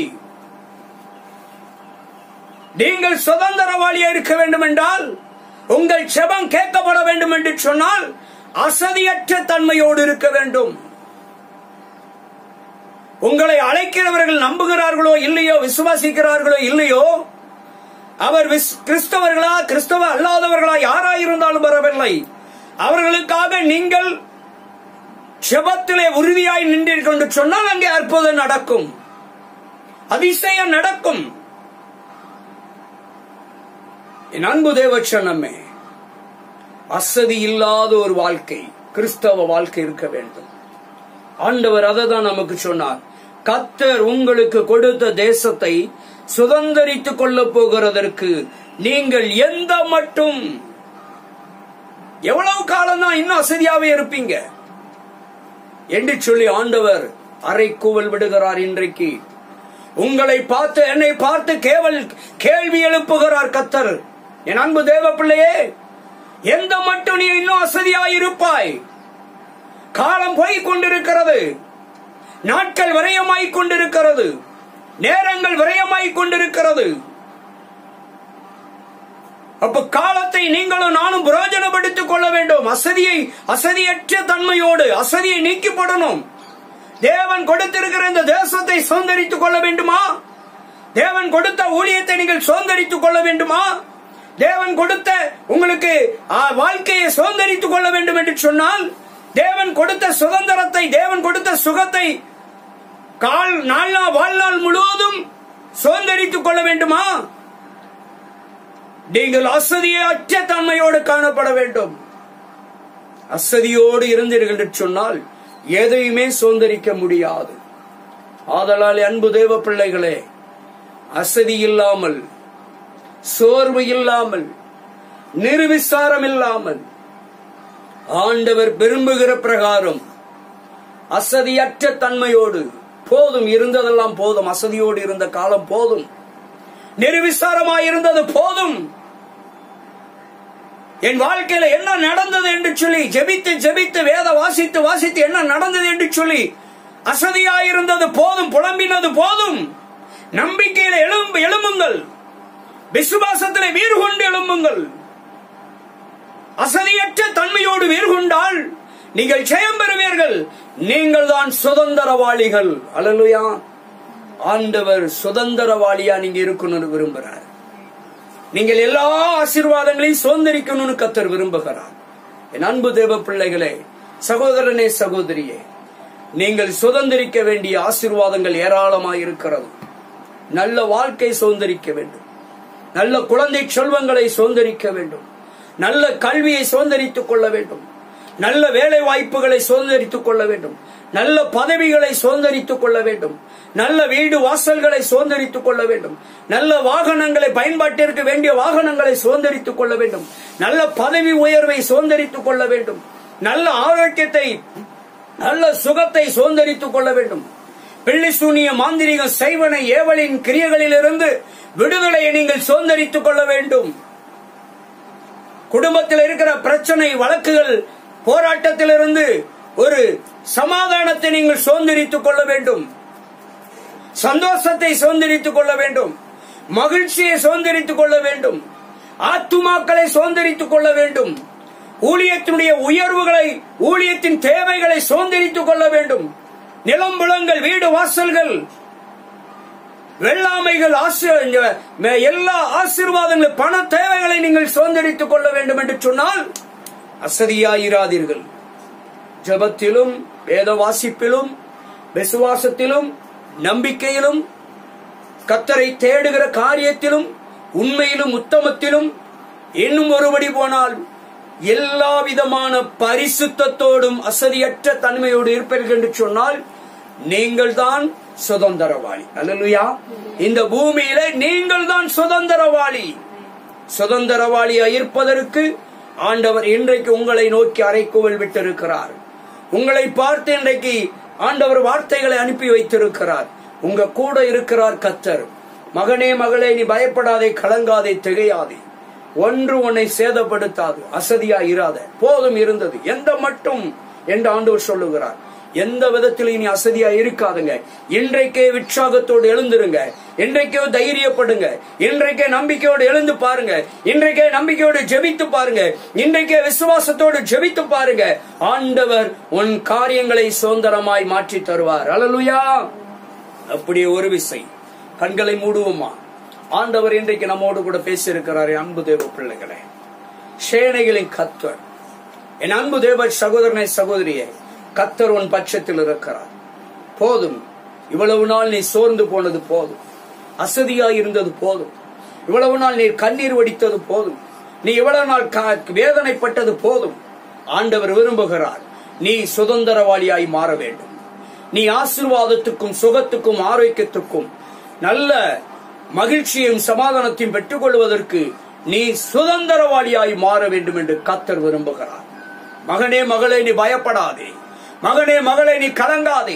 நீங்கள் சுதந்திரவாளியா இருக்க வேண்டும் என்றால் உங்கள் செபம் கேட்கப்பட வேண்டும் என்று சொன்னால் அசதியற்ற தன்மையோடு இருக்க வேண்டும் உங்களை அழைக்கிறவர்கள் நம்புகிறார்களோ இல்லையோ விசுவாசிக்கிறார்களோ இல்லையோ அவர் விஸ்- கிறிஸ்தவர்களா கிறிஸ்தவ அல்லாதவர்களா யாராயிருந்தாலும் வரவில்லை அவர்களுக்காக நீங்கள் செபத்திலே உறுதியாய் நின்றீர்கள் என்று சொன்னால் அங்கே அற்புதம் நடக்கும் அதிசயம் நடக்கும் என் அன்பு தேவச்சனமே அசதி இல்லாத ஒரு வாழ்க்கை கிறிஸ்தவ வாழ்க்கை இருக்க வேண்டும் ஆண்டவர் அதை தான் நமக்கு சொன்னார் கத்தர் உங்களுக்கு கொடுத்த தேசத்தை சுதந்திரித்துக் கொள்ளப் போகிறதற்கு நீங்கள் எந்த மட்டும் எவ்வளவு காலம் தான் இன்னும் அசதியாவே இருப்பீங்க என்று சொல்லி ஆண்டவர் அரைக்கூவல் விடுகிறார் இன்றைக்கு உங்களை பார்த்து என்னை பார்த்து கேவல் கேள்வி எழுப்புகிறார் கத்தர் என் அன்பு தேவ பிள்ளையே எந்த மட்டும் நீ இன்னும் அசதியாயிருப்பாய் காலம் போய் கொண்டிருக்கிறது நாட்கள் விரயமாய் கொண்டிருக்கிறது நேரங்கள் விரயமாய் கொண்டிருக்கிறது அப்ப காலத்தை நீங்களும் நானும் பிரயோஜனப்படுத்திக் கொள்ள வேண்டும் அசதியை அசதியற்ற தன்மையோடு அசதியை நீக்கப்படணும் தேவன் கொடுத்திருக்கிற இந்த தேசத்தை சுதந்திரித்துக் கொள்ள வேண்டுமா தேவன் கொடுத்த ஊழியத்தை நீங்கள் சுதந்திரித்துக் கொள்ள வேண்டுமா தேவன் கொடுத்த உங்களுக்கு ஆ, வாழ்க்கையை சுதந்திரித்துக் கொள்ள வேண்டும் என்று சொன்னால் தேவன் கொடுத்த சுதந்திரத்தை தேவன் கொடுத்த சுகத்தை கால் நாள்நாள் வாழ்நாள் முழுவதும் சுதந்திரித்துக் கொள்ள வேண்டுமா நீங்கள் அசதியற்ற தன்மையோடு காணப்பட வேண்டும் அசதியோடு இருந்தீர்கள் என்று சொன்னால் எதையுமே சுதந்திரிக்க முடியாது ஆதலால் அன்பு தேவ பிள்ளைகளே அசதி இல்லாமல் சோர்வு இல்லாமல் நிர்விசாரம் இல்லாமல் ஆண்டவர் விரும்புகிற பிரகாரம் அசதியற்ற தன்மையோடு போதும் இருந்ததெல்லாம் போதும் அசதியோடு இருந்த காலம் போதும் நிர்விசாரமாய் இருந்தது போதும் என் வாழ்க்கையில என்ன நடந்தது என்று சொல்லி ஜெபித்து ஜெபித்து வேத வாசித்து வாசித்து என்ன நடந்தது என்று சொல்லி அசதியாயிருந்தது போதும் புலம்பினது போதும் நம்பிக்கையில எழும்பு எழும்புங்கள் விசுவாசத்திலே வீறு கொண்டு எழும்புங்கள் அசதியற்ற தன்மையோடு வீறு கொண்டால் நீங்கள் ஜெயம் பெறுவீர்கள் நீங்கள் தான் சுதந்திரவாளிகள் அல்லலுயா ஆண்டவர் சுதந்திரவாளியா நீங்க இருக்கணும்னு விரும்புறார் நீங்கள் எல்லா ஆசீர்வாதங்களையும் சுதந்திரிக்கணும்னு கத்தர் விரும்புகிறார் என் அன்பு தேவ பிள்ளைகளே சகோதரனே சகோதரியே நீங்கள் சுதந்திரிக்க வேண்டிய ஆசீர்வாதங்கள் ஏராளமாய் இருக்கிறது நல்ல வாழ்க்கை சுதந்திரிக்க வேண்டும் நல்ல குழந்தை செல்வங்களை சுதந்திரிக்க வேண்டும் நல்ல கல்வியை சுதந்திரித்துக் கொள்ள வேண்டும் நல்ல வேலை வாய்ப்புகளை சுதந்திரித்துக் கொள்ள வேண்டும் நல்ல பதவிகளை சுதந்திரித்துக் கொள்ள வேண்டும் நல்ல வீடு வாசல்களை சுதந்திரித்துக் கொள்ள வேண்டும் நல்ல வாகனங்களை பயன்பாட்டிற்கு வேண்டிய வாகனங்களை சுதந்திரித்துக் கொள்ள வேண்டும் நல்ல பதவி உயர்வை சுதந்திரித்துக் கொள்ள வேண்டும் நல்ல ஆரோக்கியத்தை நல்ல சுகத்தை சுதந்திரித்துக் கொள்ள வேண்டும் பிள்ளை சூனிய மாந்திரிக சைவன ஏவலின் கிரியைகளிலிருந்து விடுதலையை நீங்கள் சுதந்திரித்துக் கொள்ள வேண்டும் குடும்பத்தில் இருக்கிற பிரச்சனை வழக்குகள் போராட்டத்திலிருந்து ஒரு சமாதானத்தை நீங்கள் சுதந்திரித்துக் கொள்ள வேண்டும் சந்தோஷத்தை சுதந்திரித்துக் கொள்ள வேண்டும் மகிழ்ச்சியை சுதந்திரித்துக் கொள்ள வேண்டும் ஆத்துமாக்களை சுதந்திரித்துக் கொள்ள வேண்டும் ஊழியத்தினுடைய உயர்வுகளை ஊழியத்தின் தேவைகளை சுதந்திரித்துக் கொள்ள வேண்டும் நிலம்புலங்கள் வீடு வாசல்கள் வெள்ளாமைகள் ஆசீர்- எல்லா ஆசீர்வாதங்கள் பண தேவைகளை நீங்கள் சுதந்திரித்துக் கொள்ள வேண்டும் என்று சொன்னால் அசதியாயிராதீர்கள் ஜெபத்திலும் வேத வாசிப்பிலும் விசுவாசத்திலும் நம்பிக்கையிலும் கத்தரை தேடுகிற காரியத்திலும் உண்மையிலும் உத்தமத்திலும் இன்னும் ஒருபடி போனால் எல்லா விதமான பரிசுத்தத்தோடும் அசதியற்ற தன்மையோடு இருப்பீர்கள் என்று சொன்னால் நீங்கள் தான் சுதந்திரவாளி அல்லலுயா இந்த பூமியில நீங்கள் தான் சுதந்திரவாளி சுதந்திரவாளியா இருப்பதற்கு ஆண்டவர் இன்றைக்கு உங்களை நோக்கி அறைக்குவல் விட்டிருக்கிறார் உங்களை பார்த்து இன்றைக்கு ஆண்டவர் வார்த்தைகளை அனுப்பி வைத்திருக்கிறார் உங்க கூட இருக்கிறார் கத்தர் மகனே மகளே நீ பயப்படாதே கலங்காதே திகையாதே ஒன்று உன்னை சேதப்படுத்தாது அசதியா இராத போதும் இருந்தது எந்த மட்டும் என்று ஆண்டவர் சொல்லுகிறார் எந்த விதத்திலும் இனி அசதியா இருக்காதுங்க இன்றைக்கே உற்சாகத்தோடு எழுந்திருங்க இன்றைக்கே தைரியப்படுங்க இன்றைக்கே நம்பிக்கையோடு எழுந்து பாருங்க இன்றைக்கே நம்பிக்கையோடு ஜெபித்து பாருங்க இன்றைக்கே விசுவாசத்தோடு ஜெபித்து பாருங்க ஆண்டவர் உன் காரியங்களை சுதந்திரமாய் மாற்றி தருவார் அல்லலுயா அப்படியே ஒரு விசை கண்களை மூடுவோமா ஆண்டவர் இன்றைக்கு நம்மோடு கூட பேசியிருக்கிறார் என் அன்பு தேவ பிள்ளைகளே சேனைகளின் கத்தர் என் அன்பு தேவ சகோதரனை சகோதரியே கத்தர் உன் பட்சத்தில் இருக்கிறார் போதும் இவ்வளவு நாள் நீ சோர்ந்து போனது போதும் அசதியாய் இருந்தது போதும் இவ்வளவு நாள் நீ கண்ணீர் வடித்தது போதும் நீ இவ்வளவு நாள் கா- வேதனைப்பட்டது போதும் ஆண்டவர் விரும்புகிறார் நீ சுதந்திரவாளியாய் மாற வேண்டும் நீ ஆசீர்வாதத்துக்கும் சுகத்துக்கும் ஆரோக்கியத்துக்கும் நல்ல மகிழ்ச்சியும் சமாதானத்தையும் பெற்றுக்கொள்வதற்கு நீ சுதந்திரவாளியாய் மாற வேண்டும் என்று கத்தர் விரும்புகிறார் மகனே மகளே நீ பயப்படாதே மகனே மகளே நீ கலங்காதே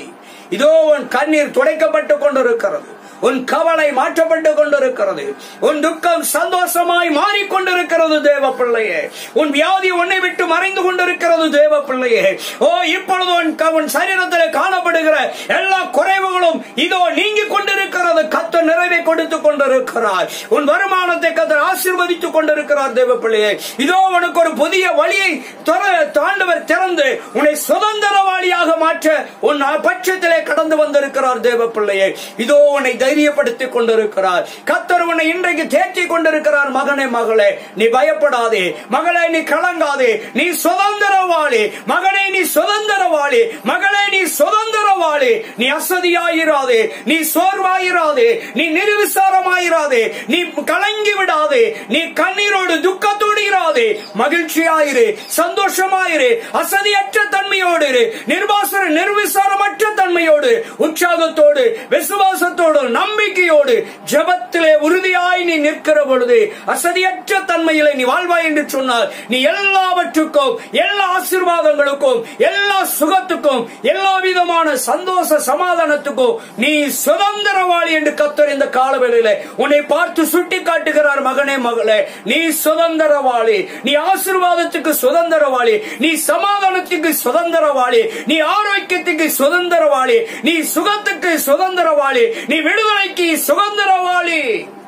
இதோ உன் கண்ணீர் துடைக்கப்பட்டு கொண்டிருக்கிறது உன் கவலை மாற்றப்பட்டு கொண்டிருக்கிறது உன் துக்கம் சந்தோஷமாய் மாறிக்கொண்டிருக்கிறது தேவ பிள்ளையே உன் வியாதி உன்னை விட்டு மறைந்து கொண்டிருக்கிறது தேவ பிள்ளையே ஓ இப்பொழுது உன் க- உன் சரீரத்தில் காணப்படுகிற எல்லா குறைவுகளும் இதோ நீங்கி கொண்டிருக்கிறது கத்த நிறைவை கொடுத்து கொண்டிருக்கிறார் உன் வருமானத்தை கத்தர் ஆசீர்வதித்துக் கொண்டிருக்கிறார் தேவ பிள்ளையே இதோ உனக்கு ஒரு புதிய வழியை திற- தாண்டவர் திறந்து உன்னை சுதந்திரவாளியாக மாற்ற உன் பட்சத்திலே கடந்து வந்திருக்கிறார் தேவ பிள்ளையே இதோ உன்னை தைரியப்படுத்திக் கொண்டிருக்கிறார் கத்தர் உன்னை இன்றைக்கு தேற்றி கொண்டிருக்கிறார் மகனே மகளே நீ பயப்படாதே மகளே நீ கலங்காதே நீ சுதந்திரவாளி மகனே நீ சுதந்திரவாளி மகளே நீ சுதந்திரவாளி நீ அசதியாயிராதே நீ சோர்வாயிராதே நீ நிர்விசாரமாயிராதே நீ கலங்கி விடாதே நீ கண்ணீரோடு துக்கத்தோடு இராதே மகிழ்ச்சியாயிரு சந்தோஷமாயிரு அசதியற்ற தன்மையோடு இரு நிர்வாசர நிர்விசாரமற்ற தன்மையோடு உற்சாகத்தோடு விசுவாசத்தோடு நம்பிக்கையோடு ஜெபத்திலே உறுதியாய் நீ நிற்கிற பொழுது அசதியற்ற தன்மையிலே நீ வாழ்வாய் என்று சொன்னால் நீ எல்லாவற்றுக்கும் எல்லா ஆசீர்வாதங்களுக்கும் எல்லா சுகத்துக்கும் எல்லா விதமான சந்தோஷ சமாதானத்துக்கும் நீ சுதந்திரவாளி என்று கத்தர் இந்த காலவேளையில உன்னை பார்த்து சுட்டி காட்டுகிறார் மகனே மகளே நீ சுதந்திரவாளி நீ ஆசீர்வாதத்துக்கு சுதந்திரவாளி நீ சமாதானத்துக்கு சுதந்திரவாளி நீ ஆரோக்கியத்துக்கு சுதந்திரவாளி நீ சுகத்துக்கு சுதந்திரவாளி நீ விடுதலைக்கு சுதந்திரவாளி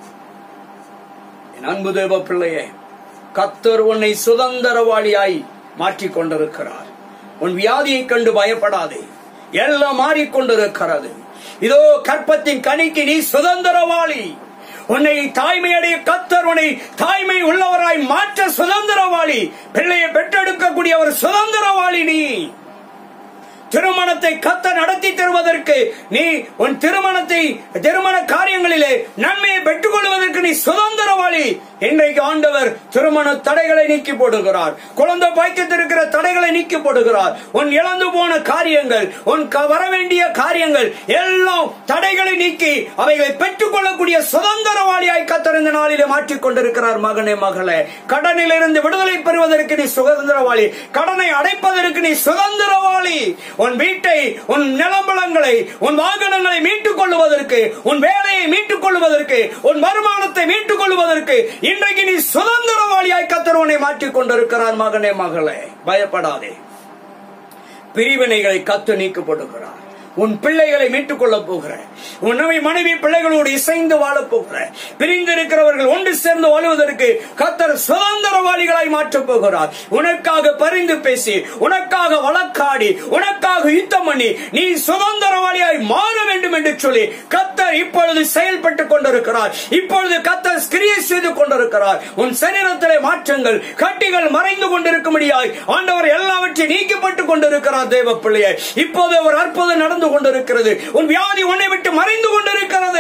என் அன்பு தேவ பிள்ளையே கத்தர் உன்னை சுதந்திரவாளியாய் மாற்றிக் கொண்டிருக்கிறார் உன் வியாதியை கண்டு பயப்படாதே எல்லாம் மாறிக்கொண்டிருக்கிறது இதோ கற்பத்தின் கனிக்கு நீ சுதந்திரவாளி உன்னை தாய்மையடைய கத்தர் உன்னை தாய்மை உள்ளவராய் மாற்ற சுதந்திரவாளி பிள்ளையை பெற்றெடுக்கக்கூடிய ஒரு சுதந்திரவாளி நீ திருமணத்தை கத்த நடத்தி தருவதற்கு நீ உன் திருமணத்தை திருமண காரியங்களிலே நன்மையை பெற்றுக் கொள்வதற்கு நீ சுதந்திரவாளி இன்றைக்கு ஆண்டவர் திருமண தடைகளை நீக்கி போடுகிறார் குழந்தை பாய்க்கத்திருக்கிற தடைகளை நீக்கி போடுகிறார் உன் இழந்து போன காரியங்கள் உன் க- வர வேண்டிய காரியங்கள் எல்லாம் தடைகளை நீக்கி அவைகளை பெற்றுக் கொள்ளக்கூடிய சுதந்திரவாளியாய் கத்தர் இந்த நாளிலே மாற்றிக் கொண்டிருக்கிறார் மகனே மகளே கடனிலிருந்து விடுதலை பெறுவதற்கு நீ சுதந்திரவாளி கடனை அடைப்பதற்கு நீ சுதந்திரவாளி உன் வீட்டை உன் நிலம்பலங்களை உன் வாகனங்களை மீட்டுக் கொள்வதற்கு உன் வேலையை மீட்டுக் கொள்வதற்கு உன் வருமானத்தை மீட்டுக் கொள்வதற்கு இன்றைக்கு நீ சுதந்திரவாளியாய் கத்தர் உன்னை மாற்றிக் கொண்டிருக்கிறார் மகனே மகளே பயப்படாதே பிரிவினைகளை கத்து நீக்கப்படுகிறார் உன் பிள்ளைகளை மீட்டுக் கொள்ளப் போகிற உன்னை மனைவி பிள்ளைகளோடு இசைந்து வாழப் போகிற பிரிந்திருக்கிறவர்கள் ஒன்று சேர்ந்து வாழுவதற்கு கத்தர் சுதந்திரவாளிகளாய் மாற்றப் போகிறார் உனக்காக பரிந்து பேசி உனக்காக வழக்காடி உனக்காக யுத்தம் பண்ணி நீ சுதந்திரவாளியாய் மாற வேண்டும் என்று சொல்லி கத்தர் இப்பொழுது செயல்பட்டுக் கொண்டிருக்கிறார் இப்பொழுது கத்தர் கிரியை செய்து கொண்டிருக்கிறார் உன் சரீரத்திலே மாற்றங்கள் கட்டிகள் மறைந்து கொண்டிருக்கும்படியாய் ஆண்டவர் எல்லாவற்றையும் நீக்கப்பட்டுக் கொண்டிருக்கிறார் தேவ பிள்ளையை இப்போது ஒரு அற்புதம் நடந்து கொண்டிருக்கிறது உன் வியாதி உன்னை விட்டு மறைந்து கொண்டிருக்கிறது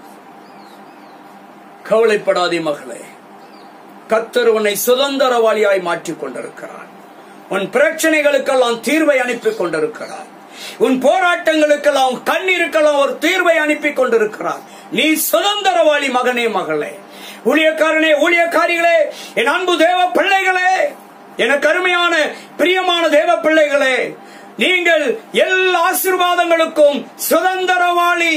கவலைப்படாதே மகளே கத்தர் உன்னை சுதந்திரவாளியாய் மாற்றிக் கொண்டிருக்கிறார் உன் பிரச்சனைகளுக்கெல்லாம் தீர்வை அனுப்பி கொண்டிருக்கிறார் உன் போராட்டங்களுக்கெல்லாம் கண்ணீருக்கெல்லாம் ஒரு தீர்வை அனுப்பி கொண்டிருக்கிறார் நீ சுதந்திரவாளி மகனே மகளே ஊழியக்காரனே ஊழியக்காரிகளே என் அன்பு தேவ பிள்ளைகளே எனக்கு அருமையான பிரியமான தேவ பிள்ளைகளே நீங்கள் எல்லா ஆசீர்வாதங்களுக்கும் சுதந்திரவாளி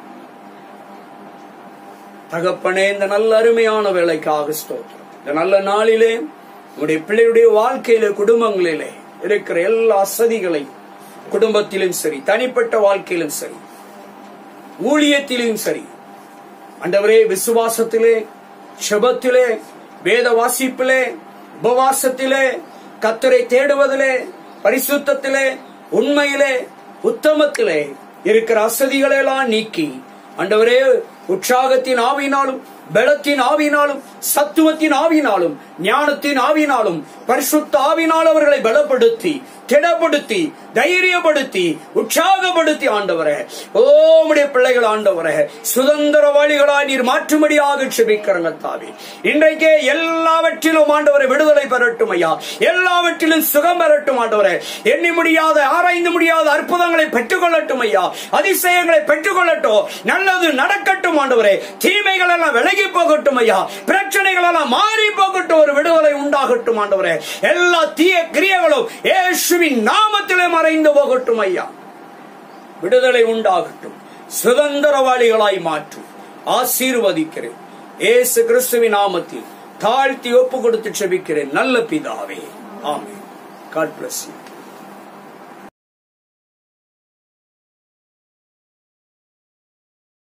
தகப்பனே இந்த நல்ல அருமையான வேலைக்காக ஸ்தோத்திரம் இந்த நல்ல நாளிலே உடைய பிள்ளையுடைய வாழ்க்கையில குடும்பங்களிலே இருக்கிற எல்லா அசதிகளையும் குடும்பத்திலும் சரி தனிப்பட்ட வாழ்க்கையிலும் சரி ஊழியத்திலும் சரி ஆண்டவரே விசுவாசத்திலே செபத்திலே வேத வாசிப்பிலே உபவாசத்திலே கத்தரை தேடுவதிலே பரிசுத்தத்திலே உண்மையிலே உத்தமத்திலே இருக்கிற அசதிகளை எல்லாம் நீக்கி ஆண்டவரே உற்சாகத்தின் ஆவியினாலும் பலத்தின் ஆவியினாலும் சத்துவத்தின் ஆவியினாலும் ஞானத்தின் ஆவியினாலும் பரிசுத்த ஆவினால் அவர்களை பலப்படுத்தி திடப்படுத்தி தைரியப்படுத்தி உற்சாகப்படுத்தி ஆண்டவரே ஓ உம்முடைய பிள்ளைகள் ஆண்டவரே சுதந்திரவாளிகளாய் நீர் மாற்றும்படியாக செபிக்கிறங்க தாவி இன்றைக்கே எல்லாவற்றிலும் ஆண்டவரை விடுதலை பெறட்டும் ஐயா எல்லாவற்றிலும் சுகம் பெறட்டும் ஆண்டவரே எண்ணி முடியாத ஆராய்ந்து முடியாத அற்புதங்களை பெற்றுக்கொள்ளட்டும் ஐயா அதிசயங்களை பெற்றுக்கொள்ளட்டும் நல்லது நடக்கட்டும் ஆண்டவரே தீமைகள் எல்லாம் விலகி போகட்டும் ஐயா பிரச்சனைகள் எல்லாம் மாறி போகட்டும் ஒரு விடுதலை உண்டாகட்டும் ஆண்டவரே எல்லா தீய கிரியைகளும் இயேசுவின் நாமத்திலே மறைந்து போகட்டும் ஐயா விடுதலை உண்டாகட்டும் சுதந்திரவாளிகளாய் மாற்றும் ஆசீர்வதிக்கிறேன் ஏசு கிறிஸ்துவின் நாமத்தில் தாழ்த்தி ஒப்பு கொடுத்து செபிக்கிறேன் நல்ல பிதாவே ஆமென் காட் பிளஸ் யூ